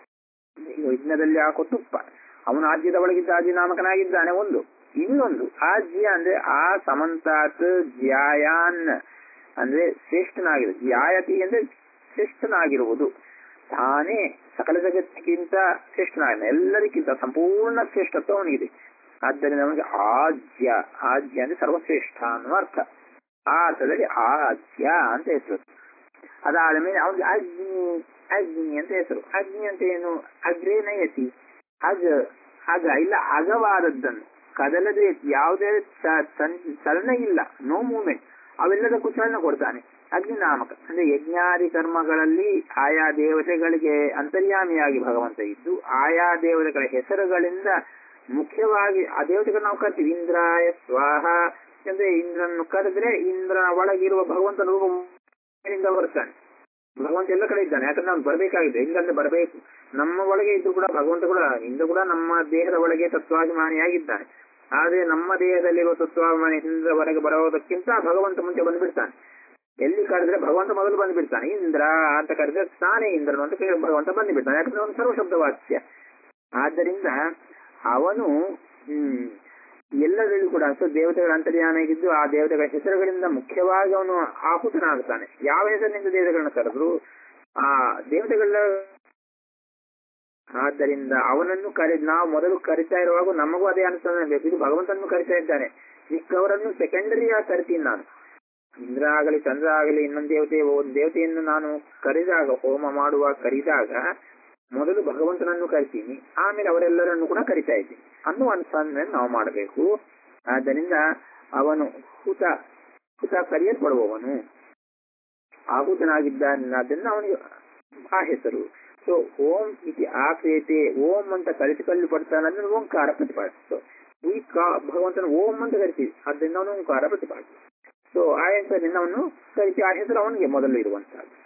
ಯಜ್ಞದಲ್ಲಿ ಹಾಕೋ ತುಪ್ಪ ಅವನು ಆಜ್ಯದ ಒಳಗಿದ್ದ ಆಜ್ಯ ನಾಮಕನಾಗಿದ್ದಾನೆ ಒಂದು ಇನ್ನೊಂದು ಆಜ್ಯ ಅಂದ್ರೆ ಆ ಸಮಂತಾತ್ ಜ್ಯಾಯಾನ್ ಅಂದ್ರೆ ಶ್ರೇಷ್ಠನಾಗಿದೆ ಜ್ಯಾಯತಿ ಅಂದ್ರೆ ಶ್ರೇಷ್ಠನಾಗಿರುವುದು ತಾನೇ ಸಕಲ ಜಗತ್ತಿಗಿಂತ ಶ್ರೇಷ್ಠನಾಗಿದೆ ಎಲ್ಲರಿಗಿಂತ ಸಂಪೂರ್ಣ ಶ್ರೇಷ್ಠತ್ವ ಅವನಿಗಿದೆ ಆದ್ದರಿಂದ ಅವನಿಗೆ ಆಜ್ಯ ಆಜ್ಯ ಅಂದ್ರೆ ಸರ್ವಶ್ರೇಷ್ಠ ಅನ್ನುವ ಅರ್ಥ ಆ ಅರ್ಥದಲ್ಲಿ ಆಜ್ಯ ಅಂತ ಹೆಸರು ಅದಾದ ಮೇಲೆ ಅವನಿಗೆ ಅಗ್ನಿ ಅಗ್ನಿ ಅಂತ ಹೆಸರು ಅಗ್ನಿ ಅಂತ ಏನು ಅಗ್ರೇ ನಯತಿ ಅಗ ಅಗ ಇಲ್ಲ ಅಗವಾದದ್ದನ್ನು ಕದಲದೆ ಯಾವುದೇ ಚ- ಚನ್- ಚಲನ ಇಲ್ಲ ನೋ ಮೂವ್ಮೆಂಟ್ ಅವೆಲ್ಲದಕ್ಕೂ ಚಲನ ಕೊಡ್ತಾನೆ ಅಗ್ನಿ ನಾಮಕ ಅಂದ್ರೆ ಯಜ್ಞಾದಿ ಕರ್ಮಗಳಲ್ಲಿ ಆಯಾ ದೇವತೆಗಳಿಗೆ ಅಂತರ್ಯಾಮಿಯಾಗಿ ಭಗವಂತ ಇದ್ದು ಆಯಾ ದೇವತೆಗಳ ಹೆಸರುಗಳಿಂದ ಮುಖ್ಯವಾಗಿ ಆ ದೇವತೆಗಳು ನಾವು ಕರಿತೀವಿ ಇಂದ್ರಾಯ ಸ್ವಾಹ ಅಂದ್ರೆ ಇಂದ್ರನ್ನು ಕರೆದ್ರೆ ಇಂದ್ರನ ಒಳಗಿರುವ ಭಗವಂತನ ರೂಪ ಮೇಲಿಂದ ಬರ್ತಾನೆ ಭಗವಂತ ಎಲ್ಲ ಕಡೆ ಇದ್ದಾನೆ ಯಾಕಂದ್ರೆ ನಾವು ಬರಬೇಕಾಗಿದೆ ಹೆಂಗಂದ್ರೆ ಬರಬೇಕು ನಮ್ಮ ಒಳಗೆ ಇದ್ದು ಕೂಡ ಭಗವಂತ ಕೂಡ ಇಂದು ಕೂಡ ನಮ್ಮ ದೇಹದ ಒಳಗೆ ತತ್ವಾಭಿಮಾನಿಯಾಗಿದ್ದಾನೆ ಆದ್ರೆ ನಮ್ಮ ದೇಹದಲ್ಲಿರುವ ತತ್ವಾಭಿಮಾನಿಯಿಂದ ಹೊರಗೆ ಬರೋದಕ್ಕಿಂತ ಭಗವಂತ ಮುಂಚೆ ಬಂದ್ಬಿಡ್ತಾನೆ ಎಲ್ಲಿ ಕರೆದ್ರೆ ಭಗವಂತ ಮೊದಲು ಬಂದ್ಬಿಡ್ತಾನೆ ಇಂದ್ರ ಅಂತ ಕರೆದ್ರೆ ತಾನೇ ಇಂದ್ರನು ಅಂತ ಕೇಳಿ ಭಗವಂತ ಬಂದ್ಬಿಡ್ತಾನೆ ಯಾಕಂದ್ರೆ ಅವನು ಸರ್ವಶಬ್ದ ವಾಚ್ಯ ಆದ್ದರಿಂದ ಅವನು ಹ್ಮ್ ಎಲ್ಲದರಲ್ಲೂ ಕೂಡ ಸೊ ದೇವತೆಗಳ ಅಂತರ್ಯಾನಾಗಿದ್ದು ಆ ದೇವತೆಗಳ ಹೆಸರುಗಳಿಂದ ಮುಖ್ಯವಾಗಿ ಅವನು ಆಹುತನಾಗ್ತಾನೆ ಯಾವ ಹೆಸರಿನಿಂದ ದೇವತೆಗಳನ್ನ ಕರೆದ್ರು ಆ ದೇವತೆಗಳ ಆದ್ದರಿಂದ ಅವನನ್ನು ಕರೆ ನಾವು ಮೊದಲು ಕರಿತಾ ಇರುವಾಗ ನಮಗೂ ಅದೇ ಅನುಸರಣೆ ಬೇಕು ಇದು ಭಗವಂತನನ್ನು ಕರಿತಾ ಇದ್ದಾನೆ ಮಿಕ್ಕವರನ್ನು ಸೆಕೆಂಡರಿ ಆಗಿ ಕರಿತೀನಿ ನಾನು ಇಂದ್ರ ಆಗಲಿ ಚಂದ್ರ ಆಗಲಿ ಇನ್ನೊಂದು ದೇವತೆ ಒಂದು ದೇವತೆಯನ್ನು ನಾನು ಕರೆದಾಗ ಹೋಮ ಮಾಡುವ ಕರೆದಾಗ ಮೊದಲು ಭಗವಂತನನ್ನು ಕರಿತೀನಿ ಆಮೇಲೆ ಅವರೆಲ್ಲರನ್ನು ಕೂಡ ಕರಿತಾ ಇದ್ದೀನಿ ಅನ್ನುವ ಅನುಸರಣೆ ನಾವು ಮಾಡಬೇಕು ಆದ್ದರಿಂದ ಅವನು ಹುತ ಹುತ ಕರೆಯಲ್ಪಡುವವನು ಆಹುತನಾಗಿದ್ದಾದ್ದರಿಂದ ಅವನಿಗೆ ಆ ಹೆಸರು ಸೊ ಓಂ ಇತಿ ಆಕ್ರಿಯತೆ ಓಂ ಅಂತ ಕರೆಸಿಕೊಳ್ಳಲ್ಪಡ್ತಾನೆ ಓಂಕಾರ ಪ್ರತಿಪಾದಿಸ ಸೊ ಈ ಕಾ ಭಗವಂತನ ಓಂ ಅಂತ ಕರಿತೀವಿ ಆದ್ದರಿಂದ ಅವನು ಓಂಕಾರ ಪ್ರತಿಪಾದಿಸ ಸೊ ಆ ಹೆಸರಿನಿಂದ ಅವನು ಕರಿತೀವಿ ಆ ಹೆಸರು ಅವನಿಗೆ ಮೊದಲು ಇರುವಂತಹದ್ದು ಸೊ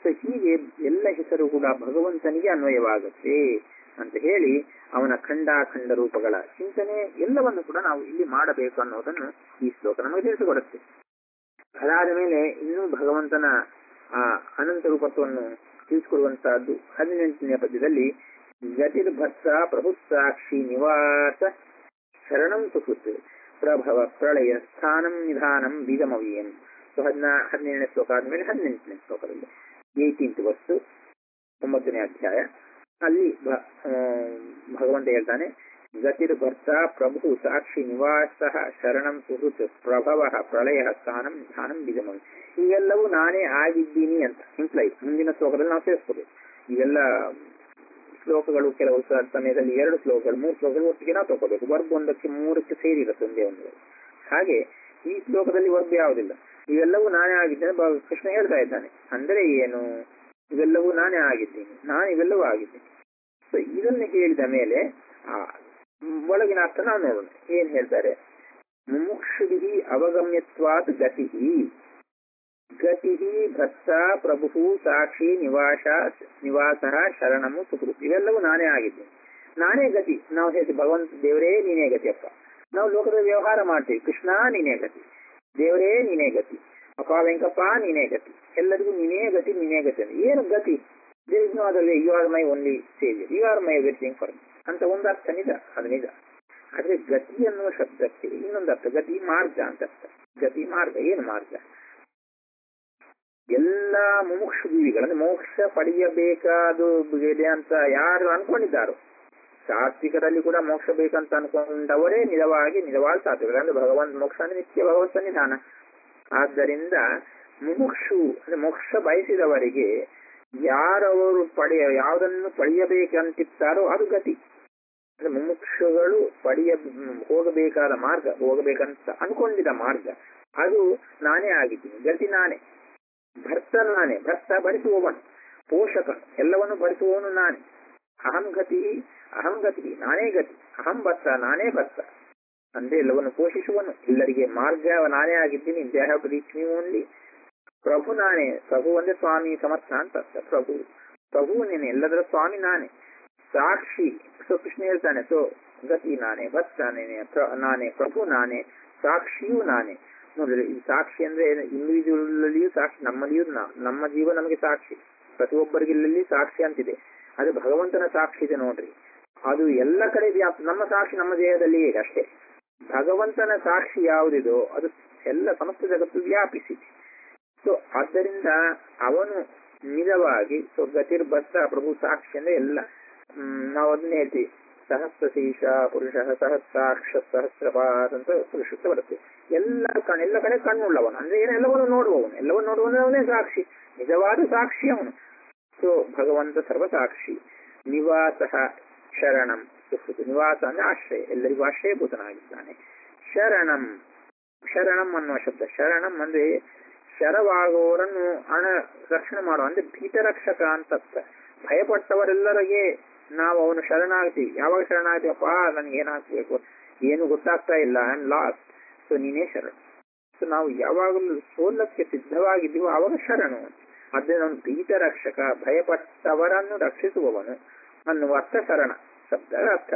ಸೊ ಹೀಗೆ ಎಲ್ಲ ಹೆಸರು ಕೂಡ ಭಗವಂತನಿಗೆ ಅನ್ವಯವಾಗುತ್ತೆ ಅಂತ ಹೇಳಿ ಅವನ ಖಂಡಾಖಂಡ ರೂಪಗಳ ಚಿಂತನೆ ಎಲ್ಲವನ್ನು ಕೂಡ ನಾವು ಇಲ್ಲಿ ಮಾಡಬೇಕು ಅನ್ನೋದನ್ನು ಈ ಶ್ಲೋಕ ನಮಗೆ ತಿಳಿಸಿಕೊಡುತ್ತೆ ಅದಾದ ಮೇಲೆ ಇನ್ನೂ ಭಗವಂತನ ಆ ಅನಂತ ರೂಪತ್ವವನ್ನು ತಿಳಿಸಿಕೊಡುವಂತಹದ್ದು ಹದಿನೆಂಟನೇ ಪದ್ಯದಲ್ಲಿ ಗತಿರ್ಭತ್ತ ಪ್ರಭುಸಾಕ್ಷಿ ನಿವಾಸ ಶರಣಂ ಸುಕೃತ್ ಪ್ರಭವ ಪ್ರಳಯ ಸ್ಥಾನಂ ನಿಧಾನಂ ಬೀಜಮವಿಯಂ ಸೊ ಹದಿನಾ ಹದಿನೇಳನೇ ಶ್ಲೋಕ ಆದ್ಮೇಲೆ ಹದಿನೆಂಟನೇ ಶ್ಲೋಕದಲ್ಲಿ ಏಯ್ಟೀನ್ತ್ ವಸ್ತು ಒಂಬತ್ತನೇ ಅಧ್ಯಾಯ ಅಲ್ಲಿ ಭ- ಆ, ಭಗವಂತ ಹೇಳ್ತಾನೆ ಗತಿರ್ಭರ್ತ ಪ್ರಭು ಸಾಕ್ಷಿ ನಿವಾಸ ಶರಣಂ ಸುಹೃತ್ ಪ್ರಭವ ಪ್ರಳಯ ಸ್ಥಾನಂ ನಿಧಾನಂ ಬೀಜಮವಿ ಇವೆಲ್ಲವೂ ನಾನೇ ಆಗಿದ್ದೀನಿ ಅಂತ ಇಂಪ್ಲೈ ಮುಂದಿನ ಶ್ಲೋಕದಲ್ಲಿ ನಾವು ಸೇರಿಸ್ಕೋಬೇಕು ಇವೆಲ್ಲ ಶ್ಲೋಕಗಳು ಕೆಲವು ಸ- ಸಮಯದಲ್ಲಿ ಎರಡು ಶ್ಲೋಕಗಳು ಮೂರು ಶ್ಲೋಕಗಳು ಒಟ್ಟಿಗೆ ನಾವು ತಗೋಬೇಕು ವರ್ಗ ಒಂದಕ್ಕೆ ಮೂರಕ್ಕೆ ಸೇರಿರುತ್ತೆ ಒಂದೇ ಒಂದು ಹಾಗೆ ಈ ಶ್ಲೋಕದಲ್ಲಿ ವರ್ಗ ಯಾವುದಿಲ್ಲ ಇವೆಲ್ಲವೂ ನಾನೇ ಆಗಿದ್ದೇನೆ ಭಗ- ಕೃಷ್ಣ ಹೇಳ್ತಾ ಇದ್ದಾನೆ ಅಂದ್ರೆ ಏನು ಇವೆಲ್ಲವೂ ನಾನೇ ಆಗಿದ್ದೀನಿ ನಾನು ಇವೆಲ್ಲವೂ ಆಗಿದ್ದೀನಿ ಸೊ ಇದನ್ನು ಹೇಳಿದ ಮೇಲೆ ಆ ಒಳಗಿನ ಅರ್ಥ ನಾವು ನೋಡೋಣ ಏನ್ ಹೇಳ್ತಾರೆ ಮುಮುಕ್ಷುಭಿ ಅವಗಮ್ಯತ್ವಾತ್ ಗತಿ ಗತಿ ಭತ್ತ ಪ್ರಭು ಸಾಕ್ಷಿ ನಿವಾಸ ನಿವಾಸ ಶರಣಮು ಸುಕೃತ್ ಇವೆಲ್ಲವೂ ನಾನೇ ಆಗಿದ್ದೀನಿ ನಾನೇ ಗತಿ ನಾವು ಹೇಳ್ತೀವಿ ಭಗವಂತ ದೇವರೇ ನೀನೇ ಗತಿಯಪ್ಪ ನಾವು ಲೋಕದ ವ್ಯವಹಾರ ಮಾಡ್ತೀವಿ ಕೃಷ್ಣ ನೀನೇ ಗತಿ ದೇವರೇ ನೀನೇ ಗತಿ ಅಪ್ಪ ವೆಂಕಪ್ಪ ನೀನೇ ಗತಿ ಎಲ್ಲರಿಗೂ ನೀನೇ ಗತಿ ನೀನೇ ಗತಿ ಅಂತ ಏನು ಗತಿ there is no other you are my only saviour you are my everything for ಅಂತ ಒಂದು ಅರ್ಥ ನಿಜ ಅದು ನಿಜ ಆದ್ರೆ ಗತಿ ಅನ್ನುವ ಶಬ್ದಕ್ಕೆ ಇನ್ನೊಂದು ಅರ್ಥ ಗತಿ ಮಾರ್ಗ ಅಂತ ಅರ್ಥ ಗತಿ ಮಾರ್ಗ ಏನು ಮಾರ್ಗ ಎಲ್ಲ ಮುಮುಕ್ಷು ಜೀವಿಗಳಂದ್ರೆ ಮೋಕ್ಷ ಪಡೆಯಬೇಕಾದು ಇದೆ ಅಂತ ಯಾರು ಅನ್ಕೊಂಡಿದ್ದಾರೋ ಸಾತ್ವಿಕರಲ್ಲಿ ಕೂಡ ಮೋಕ್ಷ ಬೇಕಂತ ಅನ್ಕೊಂಡವರೇ ನಿಜವಾಗಿ ನಿಜವಾದ ಸಾತ್ವಿಕರು ಅಂದ್ರೆ ಭಗವಂತ ಮೋಕ್ಷ ಅಂದ್ರೆ ನಿತ್ಯ ಭಗವಂತ ನಿಧಾನ ಆದ್ದರಿಂದ ಮುಮುಕ್ಷು ಅಂದ್ರೆ ಮೋಕ್ಷ ಬಯಸಿದವರಿಗೆ ಯಾರವರು ಪಡೆಯ ಯಾವುದನ್ನು ಪಡೆಯಬೇಕಂತಿರ್ತಾರೋ ಅದು ಗತಿ ಅಂದ್ರೆ ಮುಮುಕ್ಷುಗಳು ಪಡೆಯ ಹೋಗಬೇಕಾದ ಮಾರ್ಗ ಹೋಗಬೇಕಂತ ಅನ್ಕೊಂಡಿದ ಮಾರ್ಗ ಅದು ನಾನೇ ಆಗಿದ್ದೀನಿ ಗತಿ ನಾನೇ ಭರ್ತ ನಾನೇ ಭರ್ತ ಭರಿಸುವವನು ಪೋಷಕ ಎಲ್ಲವನ್ನು ಭರಿಸುವವನು ನಾನೇ ಅಹಂ ಗತಿ ಅಹಂ ಗತಿ ನಾನೇ ಗತಿ ಅಹಂ ಭರ್ತ ನಾನೇ ಭರ್ತ ಅಂದ್ರೆ ಎಲ್ಲವನ್ನು ಪೋಷಿಸುವನು ಎಲ್ಲರಿಗೆ ಮಾರ್ಗ ನಾನೇ ಆಗಿದ್ದೀನಿ they have to reach me only ಪ್ರಭು ನಾನೇ ಪ್ರಭು ಅಂದ್ರೆ ಸ್ವಾಮಿ ಸಮರ್ಥ ಅಂತ ಅರ್ಥ ಪ್ರಭು ಪ್ರಭು ನೀನೆ ಎಲ್ಲದರ ಸ್ವಾಮಿ ನಾನೇ ಸಾಕ್ಷಿ ಸೊ ಕೃಷ್ಣ ಹೇಳ್ತಾನೆ ಸೊ ಗತಿ ನಾನೇ ಭಕ್ತ ನಾನೇ ಪ್ರ- ನಾನೇ ಪ್ರಭು ನಾನೇ ಸಾಕ್ಷಿಯೂ ನಾನೇ ನೋಡ್ರಿ ಈ ಸಾಕ್ಷಿ ಅಂದ್ರೆ ಇಂಡಿವಿಜುವಲ್ ಸಾಕ್ಷಿ ನಮ್ಮಲ್ಲಿಯೂ ನಾ- ನಮ್ಮ ಜೀವ ನಮಗೆ ಸಾಕ್ಷಿ ಪ್ರತಿಯೊಬ್ಬರಿಗಿಲ್ಲಿ ಸಾಕ್ಷಿ ಅಂತಿದೆ ಅದು ಭಗವಂತನ ಸಾಕ್ಷಿ ಇದೆ ನೋಡ್ರಿ ಅದು ಎಲ್ಲ ಕಡೆ ವ್ಯಾಪ್ತ ನಮ್ಮ ಸಾಕ್ಷಿ ನಮ್ಮ ದೇಹದಲ್ಲಿ ಇದೆ ಅಷ್ಟೇ ಭಗವಂತನ ಸಾಕ್ಷಿ ಯಾವುದಿದೋ ಅದು ಎಲ್ಲ ಸಮಸ್ತ ಜಗತ್ತು ವ್ಯಾಪಿಸಿದೆ ಸೊ ಆದ್ದರಿಂದ ಅವನು ನಿಜವಾಗಿ ಸೊ ಗತಿರ್ಬದ್ಧ ಪ್ರಭು ಸಾಕ್ಷಿ ಅಂದ್ರೆ ಎಲ್ಲ ಹ್ಮ್, ನಾವು ಅದನ್ನ ಹೇಳ್ತೀವಿ ಸಹಸ್ರ ಶೀರ್ಷ ಪುರುಷ ಸಹಸ್ರಾಕ್ಷ ಸಹಸ್ರಪಾದ ಅಂತ ಪುರುಷ ಬರುತ್ತೆ ಎಲ್ಲ ಕಣ್ ಎಲ್ಲ ಕಡೆ ಕಣ್ಣುಳ್ಳವನು ಅಂದ್ರೆ ಏನು ಎಲ್ಲವನ್ನು ನೋಡುವವನು ಎಲ್ಲವನ್ನು ನೋಡುವವನು ಅವನೇ ಸಾಕ್ಷಿ ನಿಜವಾದ ಸಾಕ್ಷಿ ಅವನು ಸೊ ಭಗವಂತ ಸರ್ವಸಾಕ್ಷಿ ನಿವಾಸ ಶರಣಂ ಸುಹೃತ್ ನಿವಾಸ ಅಂದ್ರೆ ಆಶ್ರಯ ಎಲ್ಲರಿಗೂ ಆಶ್ರಯಭೂತನಾಗಿದ್ದಾನೆ ಶರಣಂ ಶರಣಂ ಅನ್ನುವ ಶಬ್ದ ಶರಣಂ ಅಂದ್ರೆ ಶರವಾಗುವವರನ್ನು ಹಣ ರಕ್ಷಣೆ ಮಾಡುವ ಅಂದ್ರೆ ಭೀತರಕ್ಷಕ ಅಂತ ಅರ್ಥ ಭಯಪಟ್ಟವರೆಲ್ಲರಿಗೆ ನಾವು ಅವನು ಶರಣಾಗ್ತೀವಿ ಯಾವಾಗ ಶರಣಾಗ್ತೀವಪ್ಪ ನನ್ಗೆ ಏನಾಗ್ಬೇಕು ಏನು ಗೊತ್ತಾಗ್ತಾ ಇಲ್ಲ ಐ ಆಮ್ ಲಾಸ್ಟ್ ಸೊ ನೀನೇ ಶರಣ ಸೊ ನಾವು ಯಾವಾಗಲೂ ಸೋಲಕ್ಕೆ ಸಿದ್ಧವಾಗಿದ್ದೀವೋ ಆವಾಗ ಶರಣು ಅದೇ ಅವನು ಭೀತರಕ್ಷಕ ಭಯಪಟ್ಟವರನ್ನು ರಕ್ಷಿಸುವವನು ಅನ್ನುವ ಅರ್ಥ ಶರಣ ಶಬ್ದದ ಅರ್ಥ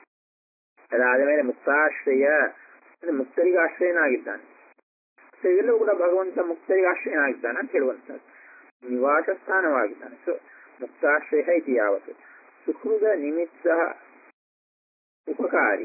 ಅದಾದ ಮೇಲೆ ಮುಕ್ತಾಶ್ರಯ ಅಂದ್ರೆ ಮುಕ್ತರಿಗೆ ಆಶ್ರಯನಾಗಿದ್ದಾನೆ ಸೊ ಇವೆಲ್ಲವೂ ಕೂಡ ಭಗವಂತ ಮುಕ್ತರಿಗೆ ಆಶ್ರಯನಾಗಿದ್ದಾನೆ ಅಂತ ಹೇಳುವಂಥದ್ದು ನಿವಾಸ ಸ್ಥಾನವಾಗಿದ್ದಾನೆ ಸೊ ಮುಕ್ತಾಶ್ರಯ ಇದು ಯಾವತ್ತು ಸುಹೃದ ನಿಮಿತ್ತ ಉಪಕಾರಿ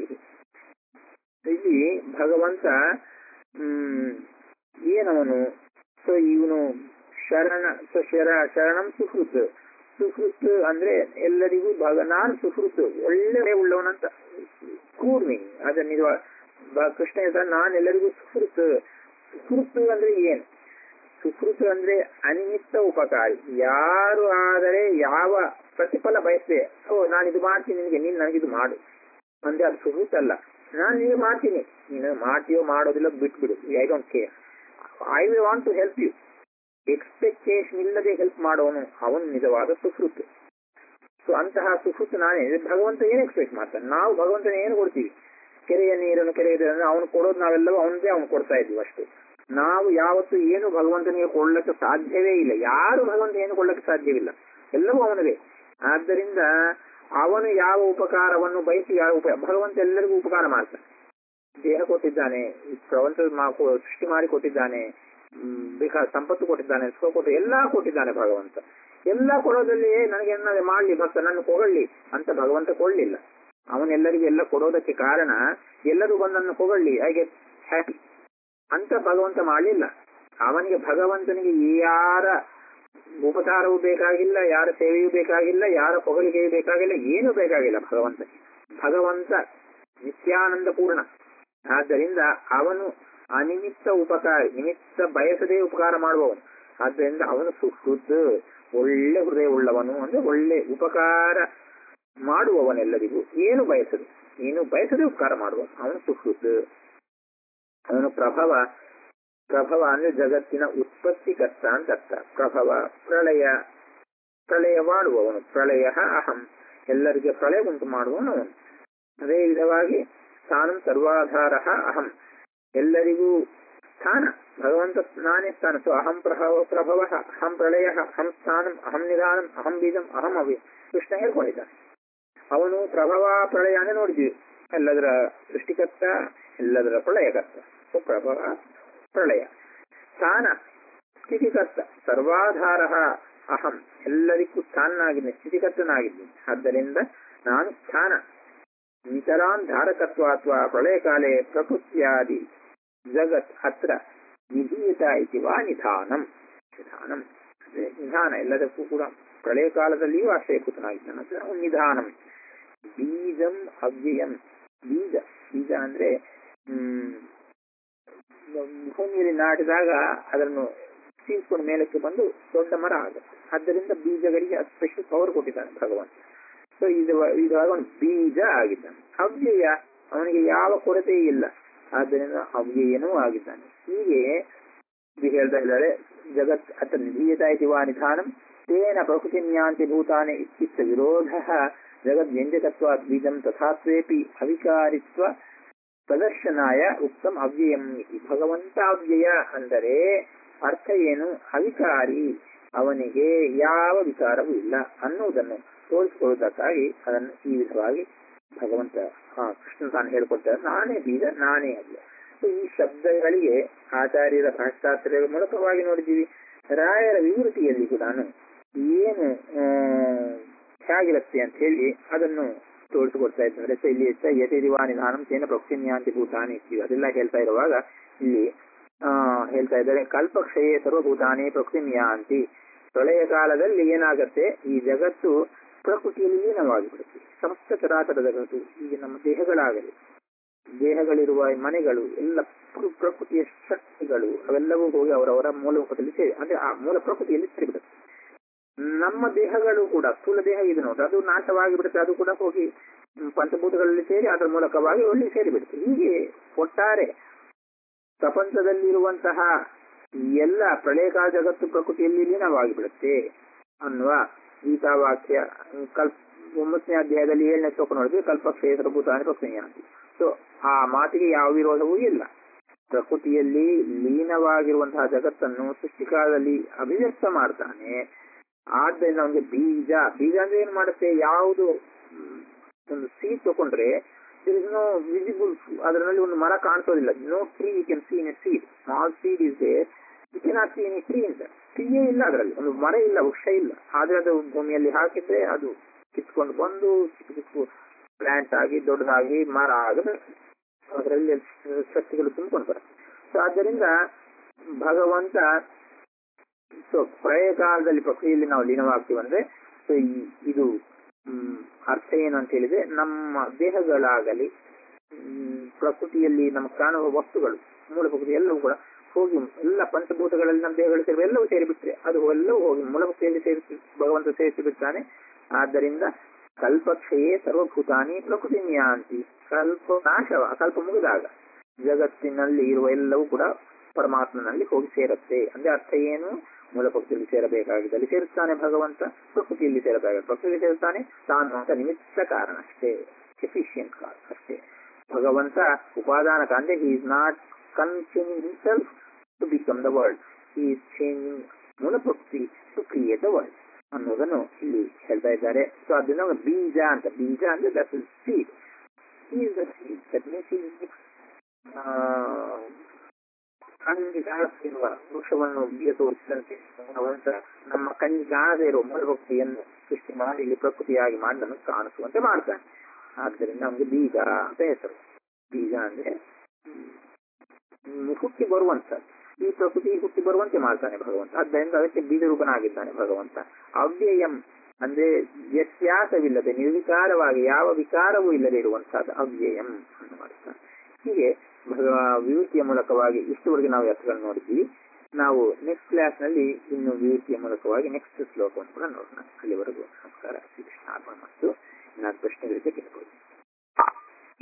ಇಲ್ಲಿ ಭಗವಂತ ಹ್ಮ್ ಏನವನು ಸೊ ಇವನು ಶರಣ ಸೊ ಶರ ಶರಣಂ ಸುಹೃತ್ ಸುಹೃತ್ ಅಂದ್ರೆ ಎಲ್ಲರಿಗೂ ಭಗ ನಾನು ಸುಹೃತ್ ಒಳ್ಳೆ ಉಳ್ಳವನಂತ ಕೂರ್ಮಿ ಅದನ್ನ ಇದು ಬ- ಕೃಷ್ಣ ಹೇಳ್ತಾನೆ ನಾನು ಎಲ್ಲರಿಗೂ ಸುಹೃತ್ ಸುಹೃತ್ ಅಂದ್ರೆ ಏನು ಸುಕೃತ ಅಂದ್ರೆ ಅನಿಮಿತ್ತ ಉಪಕಾರಿ ಯಾರು ಆದರೆ ಯಾವ ಪ್ರತಿಫಲ ಬಯಸದೆ ಓ ನಾನು ಇದು ಮಾಡ್ತೀನಿ ನಿನಗೆ ನೀನು ನನಗಿದು ಮಾಡು ಅಂದ್ರೆ ಅದು ಸುಹೃತ್ ಅಲ್ಲ ನಾನು ನಿನಗೆ ಮಾಡ್ತೀನಿ ನೀನು ಮಾಡ್ತೀಯೋ ಮಾಡೋದಿಲ್ಲ ಬಿಟ್ಬಿಡು I don't care I we want to help you expectation ಇಲ್ಲದೆ ಹೆಲ್ಪ್ ಮಾಡೋನು ಅವನು ನಿಜವಾದ ಸುಹೃತ್ ಸೊ ಅಂತಹ ಸುಹೃತ್ ನಾನೇ ಭಗವಂತ ಏನು ಎಕ್ಸ್ಪೆಕ್ಟ್ ಮಾಡ್ತಾನೆ ನಾವು ಭಗವಂತನ ಏನು ಕೊಡ್ತೀವಿ ಕೆರೆಯ ನೀರನ್ನು ಕೆರೆಯ ಅವನು ಕೊಡೋದು ನಾವೆಲ್ಲವೂ ಅವನದೇ ಅವನು ಕೊಡ್ತಾ ಇದ್ದೀವಿ ಅಷ್ಟೇ ನಾವು ಯಾವತ್ತು ಏನು ಭಗವಂತನಿಗೆ ಕೊಳ್ಳಕ್ಕೆ ಸಾಧ್ಯವೇ ಇಲ್ಲ ಯಾರು ಭಗವಂತ ಏನು ಕೊಳ್ಳಕ್ಕೆ ಸಾಧ್ಯವಿಲ್ಲ ಎಲ್ಲವೂ ಅವನದೇ ಆದ್ದರಿಂದ ಅವನು ಯಾವ ಉಪಕಾರವನ್ನು ಬಯಸಿ ಯಾವ ಉಪ ಭಗವಂತ ಎಲ್ಲರಿಗೂ ಉಪಕಾರ ಮಾಡ್ತಾನೆ ದೇಹ ಕೊಟ್ಟಿದ್ದಾನೆ ಈ ಪ್ರಪಂಚ ಮಾ- ಕೊ- ಸೃಷ್ಟಿ ಮಾಡಿ ಕೊಟ್ಟಿದ್ದಾನೆ ಹ್ಮ್, ಬೇಕಾದ ಸಂಪತ್ತು ಕೊಟ್ಟಿದ್ದಾನೆ ಸುಖ ಕೊಟ್ಟು ಎಲ್ಲಾ ಕೊಟ್ಟಿದ್ದಾನೆ ಭಗವಂತ ಎಲ್ಲ ಕೊಡೋದಲ್ಲಿ ನನಗೆ ಏನಾದ್ರೆ ಮಾಡ್ಲಿ ಭಕ್ತ ನನ್ನ ಕೊಗಳ್ಳಿ ಅಂತ ಭಗವಂತ ಕೊಳ್ಳಿಲ್ಲ ಅವನೆಲ್ಲರಿಗೂ ಎಲ್ಲ ಕೊಡೋದಕ್ಕೆ ಕಾರಣ ಎಲ್ಲರೂ ಬಂದನ್ನು ಕೊಗಳ್ಳಿ ಐ ಗೆಟ್ ಹ್ಯಾಪಿ ಅಂತ ಭಗವಂತ ಮಾಡಲಿಲ್ಲ ಅವನಿಗೆ ಭಗವಂತನಿಗೆ ಯಾರ ಉಪಚಾರವೂ ಬೇಕಾಗಿಲ್ಲ ಯಾರ ಸೇವೆಯೂ ಬೇಕಾಗಿಲ್ಲ ಯಾರ ಹೊಗಳಿಕೆಯೂ ಬೇಕಾಗಿಲ್ಲ ಏನೂ ಬೇಕಾಗಿಲ್ಲ ಭಗವಂತ ಭಗವಂತ ನಿತ್ಯಾನಂದ ಪೂರ್ಣ ಆದ್ದರಿಂದ ಅವನು ಅನಿಮಿತ್ತ ಉಪಕಾರ ನಿಮಿತ್ತ ಬಯಸದೇ ಉಪಕಾರ ಮಾಡುವವನು ಆದ್ದರಿಂದ ಅವನು ಸುಹೃತ್ ಒಳ್ಳೆ ಹೃದಯ ಉಳ್ಳವನು ಅಂದ್ರೆ ಒಳ್ಳೆ ಉಪಕಾರ ಮಾಡುವವನೆಲ್ಲರಿಗೂ ಏನು ಬಯಸದು ಏನು ಬಯಸದೆ ಉಪಕಾರ ಮಾಡುವವನು ಅವನು ಸುಹೃತ್ ಅವನು ಪ್ರಭವ ಪ್ರಭವ ಅಂದ್ರೆ ಜಗತ್ತಿನ ಉತ್ಪತ್ತಿಕರ್ತ ಅಂತ ಅರ್ಥ ಪ್ರಭವ ಪ್ರಳಯ ಪ್ರಳಯ ಮಾಡುವವನು ಪ್ರಳಯ ಅಹಂ ಎಲ್ಲರಿಗೆ ಪ್ರಳಯ ಉಂಟು ಮಾಡುವವನು ಅವನು ಅದೇ ವಿಧವಾಗಿ ಸ್ಥಾನಂ ಸರ್ವಾಧಾರ ಅಹಂ ಎಲ್ಲರಿಗೂ ಸ್ಥಾನ ಭಗವಂತ ನಾನೇ ಸ್ಥಾನ ಸೊ ಅಹಂ ಪ್ರಭವ ಪ್ರಭವ ಅಹಂ ಪ್ರಳಯ ಅಹಂ ಸ್ಥಾನಂ ಅಹಂ ನಿಧಾನಂ ಅಹಂ ಬೀಜಂ ಅಹಂ ಅವಿ ಕೃಷ್ಣ ಹೇಳ್ಕೊಂಡಿದ್ದಾನೆ ಅವನು ಪ್ರಭವ ಪ್ರಳಯ ಅಂದ್ರೆ ನೋಡಿದ್ವಿ ಎಲ್ಲದರ ಸೃಷ್ಟಿಕರ್ತ ಎಲ್ಲದರ ಪ್ರಳಯಕರ್ತ ಸೊ ಪ್ರಭವ ಪ್ರಳಯ ಸ್ಥಾನ ಸ್ಥಿತಿಕರ್ತ ಸರ್ವಾಧಾರ ಅಹಂ ಎಲ್ಲರಿಗೂ ಸ್ಥಾನನಾಗಿದ್ದೇನೆ ಸ್ಥಿತಿಕರ್ತನಾಗಿದ್ದೀನಿ ಆದ್ದರಿಂದ ನಾನು ಸ್ಥಾನ ನಿತರಾನ್ ಧಾರಕತ್ವ ಅಥವಾ ಪ್ರಳಯಕಾಲೆ ಪ್ರಕೃತ್ಯಾದಿ ಜಗತ್ ಹತ್ರ ವಿಧೀಯತ ಇತಿ ವಾ ನಿಧಾನಂ ನಿಧಾನಂ ಅಂದ್ರೆ ನಿಧಾನ ಎಲ್ಲದಕ್ಕೂ ಕೂಡ ಪ್ರಳಯ ಕಾಲದಲ್ಲಿಯೂ ಆಶ್ರಯಕೃತನಾಗಿದ್ದಾನೆ ಅಂದ್ರೆ ಅವನು ನಿಧಾನಂ ಬೀಜಂ ಅವ್ಯಯಂ ಬೀಜ ಬೀಜ ಅಂದ್ರೆ ಹ್ಮ್ ಭೂಮಿಯಲ್ಲಿ ನಾಟಿದಾಗ ಅದನ್ನು ಸೀಸ್ಕೊಂಡು ಮೇಲಕ್ಕೆ ಬಂದು ದೊಡ್ಡ ಮರ ಆಗುತ್ತೆ ಆದ್ದರಿಂದ ಬೀಜಗಳಿಗೆ ಸ್ಪೆಷಲ್ ಪವರ್ ಕೊಟ್ಟಿದ್ದಾನೆ ಭಗವಂತ ಸೊ ಇದು ಇದಾಗ ಅವನು ಬೀಜ ಆಗಿದ್ದಾನೆ ಅವ್ಯಯ ಅವನಿಗೆ ಯಾವ ಕೊರತೆ ಇಲ್ಲ ಆದ್ದರಿಂದ ಅವ್ಯಯನೂ ಆಗಿದ್ದಾನೆ ಹೀಗೆ ಇದು ಹೇಳ್ತಾ ಇದ್ದಾರೆ ಜಗತ್ ಅತ ನಿಧೀಯತಾಯಿತಿ ವಾ ನಿಧಾನಂ ತೇನ ಪ್ರಕೃತಿ ನ್ಯಾಂತಿ ಭೂತಾನೆ ಇತ್ಯುಕ್ತ ವಿರೋಧ ಜಗದ್ವ್ಯಂಜಕತ್ವಾತ್ ಬೀಜಂ ತಥಾತ್ವೇಪಿ ಅವಿಕಾರಿತ್ವ ಪ್ರದರ್ಶನಾಯ ಉಕ್ತಂ ಅವ್ಯಯಂ ಇತಿ ಭಗವಂತ ಅವ್ಯಯ ಅಂದರೆ ಅರ್ಥ ಏನು ಅವಿಕಾರಿ ಅವನಿಗೆ ಯಾವ ವಿಕಾರವೂ ಇಲ್ಲ ಅನ್ನುವುದನ್ನು ತೋರಿಸಿಕೊಳ್ಳುವುದಕ್ಕಾಗಿ ಅದನ್ನು ಈ ವಿಧವಾಗಿ ಭಗವಂತ ಆ, ಕೃಷ್ಣ ತಾನು ಹೇಳಿಕೊಡ್ತಾರೆ ನಾನೇ ಬೀಜ ನಾನೇ ಅವ್ಯ ಸೊ ಈ ಶಬ್ದಗಳಿಗೆ ಆಚಾರ್ಯರ ಭಾಷಾಸ್ತ್ರ ಮೂಲಕವಾಗಿ ನೋಡಿದ್ದೀವಿ ರಾಯರ ವಿವೃತಿಯಲ್ಲಿ ಕೂಡ ಏನು ಆ, ಹೇಗಿರುತ್ತೆ ಅಂತ ಹೇಳಿ ಅದನ್ನು ತೋರಿಸಿಕೊಡ್ತಾ ಇದ್ದಾರೆ ಸೊ ಇಲ್ಲಿ ಯತಿರಿವಾ ನಿಧಾನಂ ತೇನ ಪ್ರಕ್ಷಿಣ್ಯಾಂತಿ ಭೂತಾನಿ ಇರ್ತೀವಿ ಅದೆಲ್ಲ ಹೇಳ್ತಾ ಇರುವಾಗ ಇಲ್ಲಿ ಆ ಹೇಳ್ತಾ ಇದ್ದಾರೆ ಕಲ್ಪಕ್ಷಯೇ ಸರ್ವಭೂತಾನಿ ಪ್ರಕೃತಿನ್ಯಾಂತಿ ಪ್ರಳಯ ಕಾಲದಲ್ಲಿ ಏನಾಗತ್ತೆ ಈ ಜಗತ್ತು ಪ್ರಕೃತಿಯಲ್ಲಿ ಲೀನವಾಗಿಬಿಡುತ್ತೆ ಸಮಸ್ತ ಚರಾಚರ ಜಗತ್ತು ಈಗ ನಮ್ಮ ದೇಹಗಳಾಗಲಿ ದೇಹಗಳಿರುವ ಮನೆಗಳು ಎಲ್ಲ ಪ್ರ- ಪ್ರಕೃತಿಯ ಶಕ್ತಿಗಳು ಅವೆಲ್ಲವೂ ಹೋಗಿ ಅವರವರ ಮೂಲಮುಖದಲ್ಲಿ ಸೇರಿ ಅಂದ್ರೆ ಆ ಮೂಲ ಪ್ರಕೃತಿಯಲ್ಲಿ ಸೇರಿಬಿಡುತ್ತೆ ನಮ್ಮ ದೇಹಗಳು ಕೂಡ ಸ್ಥೂಲ ದೇಹ ಇದೆ ನೋಡಿ ಅದು ನಾಶವಾಗಿ ಬಿಡುತ್ತೆ ಅದು ಕೂಡ ಹೋಗಿ ಹ್ಮ್, ಪಂಚಭೂತಗಳಲ್ಲಿ ಸೇರಿ ಅದರ ಮೂಲಕವಾಗಿ ಒಳ್ಳೆ ಸೇರಿಬಿಡುತ್ತೆ ಹೀಗೆ ಒಟ್ಟಾರೆ ಪ್ರಪಂಚದಲ್ಲಿರುವಂತಹ ಎಲ್ಲ ಪ್ರಳಯಕಾಲ ಜಗತ್ತು ಪ್ರಕೃತಿಯಲ್ಲಿ ಲೀನವಾಗಿ ಬಿಡುತ್ತೆ ಅನ್ನುವ ಗೀತಾವಾಕ್ಯ ಹ್ಮ್, ಕಲ್ಪ್ ಒಂಬತ್ತನೇ ಅಧ್ಯಾಯದಲ್ಲಿ ಏಳನೇ ಶ್ಲೋಕ ನೋಡಿದ್ರೆ ಕಲ್ಪಕ್ಷೇತ್ರ ಭೂತಾನಿ ಪ್ರಕ್ರಿಯೆ ಸೊ ಆ ಮಾತಿಗೆ ಯಾವ ವಿರೋಧವೂ ಇಲ್ಲ ಪ್ರಕೃತಿಯಲ್ಲಿ ಲೀನವಾಗಿರುವಂತಹ ಜಗತ್ತನ್ನು ಸೃಷ್ಟಿಕಾಲದಲ್ಲಿ ಅಭಿವ್ಯಕ್ತ ಮಾಡ್ತಾನೆ ಆದ್ದರಿಂದ ಅವನಿಗೆ ಬೀಜ ಬೀಜ ಅಂದ್ರೆ ಏನ್ ಮಾಡುತ್ತೆ ಯಾವುದು ಮ್, ಒಂದು ಸೀಡ್ ತಗೊಂಡ್ರೆ ಇಸ್ ನೋ ವಿಸಿಬಲ್ ಅದರಲ್ಲಿ ಒಂದು ಮರ ಕಾಣಿಸೋದಿಲ್ಲ no tree you can see in a seed small seed is there you cannot see in tree ಅಂತ ಟ್ರೀಯೇ ಇಲ್ಲ ಅದರಲ್ಲಿ ಒಂದು ಮರ ಇಲ್ಲ ವೃಕ್ಷ ಇಲ್ಲ ಆದ್ರೆ ಅದು ಭೂಮಿಯಲ್ಲಿ ಹಾಕಿದ್ರೆ ಅದು ಕಿತ್ಕೊಂಡು ಬಂದು ಚಿಕ್ಕ ಚಿಕ್ಕ ಪ್ಲಾಂಟ್ ಆಗಿ ದೊಡ್ಡದಾಗಿ ಮರ ಆಗದ ಅದರಲ್ಲಿ ಶಕ್ತಿಗಳು ತುಂಬಿಕೊಂಡು ಬರುತ್ತೆ ಸೊ ಆದ್ದರಿಂದ ಭಗವಂತ ಸೊ ಪ್ರಳಯ ಕಾಲದಲ್ಲಿ ಪ್ರಕೃತಿಯಲ್ಲಿ ನಾವು ಲೀನವಾಗ್ತೀವಿ ಅಂದ್ರೆ ಸೊ ಇದು ಮ್, ಅರ್ಥ ಏನು ಅಂತ ಹೇಳಿದ್ರೆ ನಮ್ಮ ದೇಹಗಳಾಗಲಿ ಮ್, ಪ್ರಕೃತಿಯಲ್ಲಿ ನಮಗೆ ಕಾಣುವ ವಸ್ತುಗಳು ಮೂಲ ಪ್ರಕೃತಿ ಎಲ್ಲವೂ ಕೂಡ ಹೋಗಿ ಎಲ್ಲ ಪಂಚಭೂತಗಳಲ್ಲಿ ನಮ್ಮ ದೇಹಗಳು ಸೇರಿ ಎಲ್ಲವೂ ಸೇರಿಬಿಟ್ರೆ ಅದು ಎಲ್ಲವೂ ಹೋಗಿ ಮೂಲ ಪ್ರಕೃತಿಯಲ್ಲಿ ಸೇರಿಸಿ ಭಗವಂತ ಸೇರಿಸಿ ಬಿಡ್ತಾನೆ ಆದ್ದರಿಂದ ಕಲ್ಪಕ್ಷಯೇ ಸರ್ವಭೂತಾನಿ ಪ್ರಕೃತಿ ನ್ಯಾಂತಿ ಕಲ್ಪ ನಾಶವ ಕಲ್ಪ ಮುಗಿದಾಗ ಜಗತ್ತಿನಲ್ಲಿ ಇರುವ ಎಲ್ಲವೂ ಕೂಡ ಪರಮಾತ್ಮನಲ್ಲಿ ಹೋಗಿ ಸೇರುತ್ತೆ ಅಂದ್ರೆ ಅರ್ಥ ಏನು ಮೂಲ ಪ್ರಕೃತಿಯಲ್ಲಿ ಸೇರಬೇಕಾಗಿದ್ದಲ್ಲಿ ಸೇರುತ್ತಾನೆ ಭಗವಂತ ಪ್ರಕೃತಿಯಲ್ಲಿ ಸೇರಬೇಕಾಗ ಪ್ರಕೃತಿಯಲ್ಲಿ ಸೇರುತ್ತಾನೆ ತಾನು ಅಂತ ನಿಮಿತ್ತ ಕಾರಣ ಅಷ್ಟೇ ಎಫಿಷಿಯಂಟ್ ಕಾರಣ ಅಷ್ಟೇ ಭಗವಂತ ಉಪಾದಾನ ಅಂದ್ರೆ he is not consuming himself to become the world is changing ಮೂಲ ಪ್ರಕೃತಿ ಟು ಕ್ರಿಯೇಟ್ ದ ವರ್ಲ್ಡ್ ಅನ್ನೋದನ್ನು ಇಲ್ಲಿ ಹೇಳ್ತಾ ಇದ್ದಾರೆ ಸೊ ಅದನ್ನ ಬೀಜ ಅಂತ ಬೀಜ ಅಂದ್ರೆ that is seed is the seed that means is ಕಣ್ಣಿಗೆ ಕಾಣಿಸ್ತಿರುವ ವೃಕ್ಷವನ್ನು ಬೀಜ ತೋರಿಸಿದಂತೆ ಭಗವಂತ ನಮ್ಮ ಕಣ್ಣಿಗೆ ಕಾಣದೇ ಇರುವ ಮೂಲಭಕ್ತಿಯನ್ನು ಸೃಷ್ಟಿ ಮಾಡಿ ಇಲ್ಲಿ ಪ್ರಕೃತಿಯಾಗಿ ಮಾಡಿ ನಮಗೆ ಕಾಣಿಸುವಂತೆ ಮಾಡ್ತಾನೆ ಆದ್ದರಿಂದ ನಮ್ಗೆ ಬೀಜ ಅಂತ ಹೆಸರು ಬೀಜ ಅಂದ್ರೆ ಹ್ಮ್, ಹುಟ್ಟಿ ಬರುವಂತದ್ದು ಈ ಪ್ರಕೃತಿ ಹುಟ್ಟಿ ಬರುವಂತೆ ಮಾಡ್ತಾನೆ ಭಗವಂತ ಆದ್ದರಿಂದ ಅದಕ್ಕೆ ಬೀಜ ರೂಪನಾಗಿದ್ದಾನೆ ಭಗವಂತ ಅವ್ಯಯಂ ಅಂದ್ರೆ ವ್ಯತ್ಯಾಸವಿಲ್ಲದೆ ನಿರ್ವಿಕಾರವಾಗಿ ಯಾವ ವಿಕಾರವೂ ಇಲ್ಲದೆ ಇರುವಂತಹದ್ದು ಅವ್ಯಯಂ ಅನ್ನುವ ಅರ್ಥ ಹೀಗೆ ಭಗವ ವಿಭೂತಿಯ ಮೂಲಕವಾಗಿ ಇಷ್ಟುವರೆಗೆ ನಾವು ಅರ್ಥಗಳನ್ನು ನೋಡಿದ್ವಿ ನಾವು ನೆಕ್ಸ್ಟ್ ಕ್ಲಾಸ್ ನಲ್ಲಿ ಇನ್ನು ವಿಭೂತಿಯ ಮೂಲಕವಾಗಿ ನೆಕ್ಸ್ಟ್ ಶ್ಲೋಕವನ್ನು ಕೂಡ ನೋಡೋಣ ಅಲ್ಲಿವರೆಗೂ ನಮಸ್ಕಾರ ಶ್ರೀ ಕೃಷ್ಣ ಅರ್ಪಣ ಮತ್ತು ನಾನು ಪ್ರಶ್ನೆಗಳಿಗೆ ಕೇಳ್ಬೋದು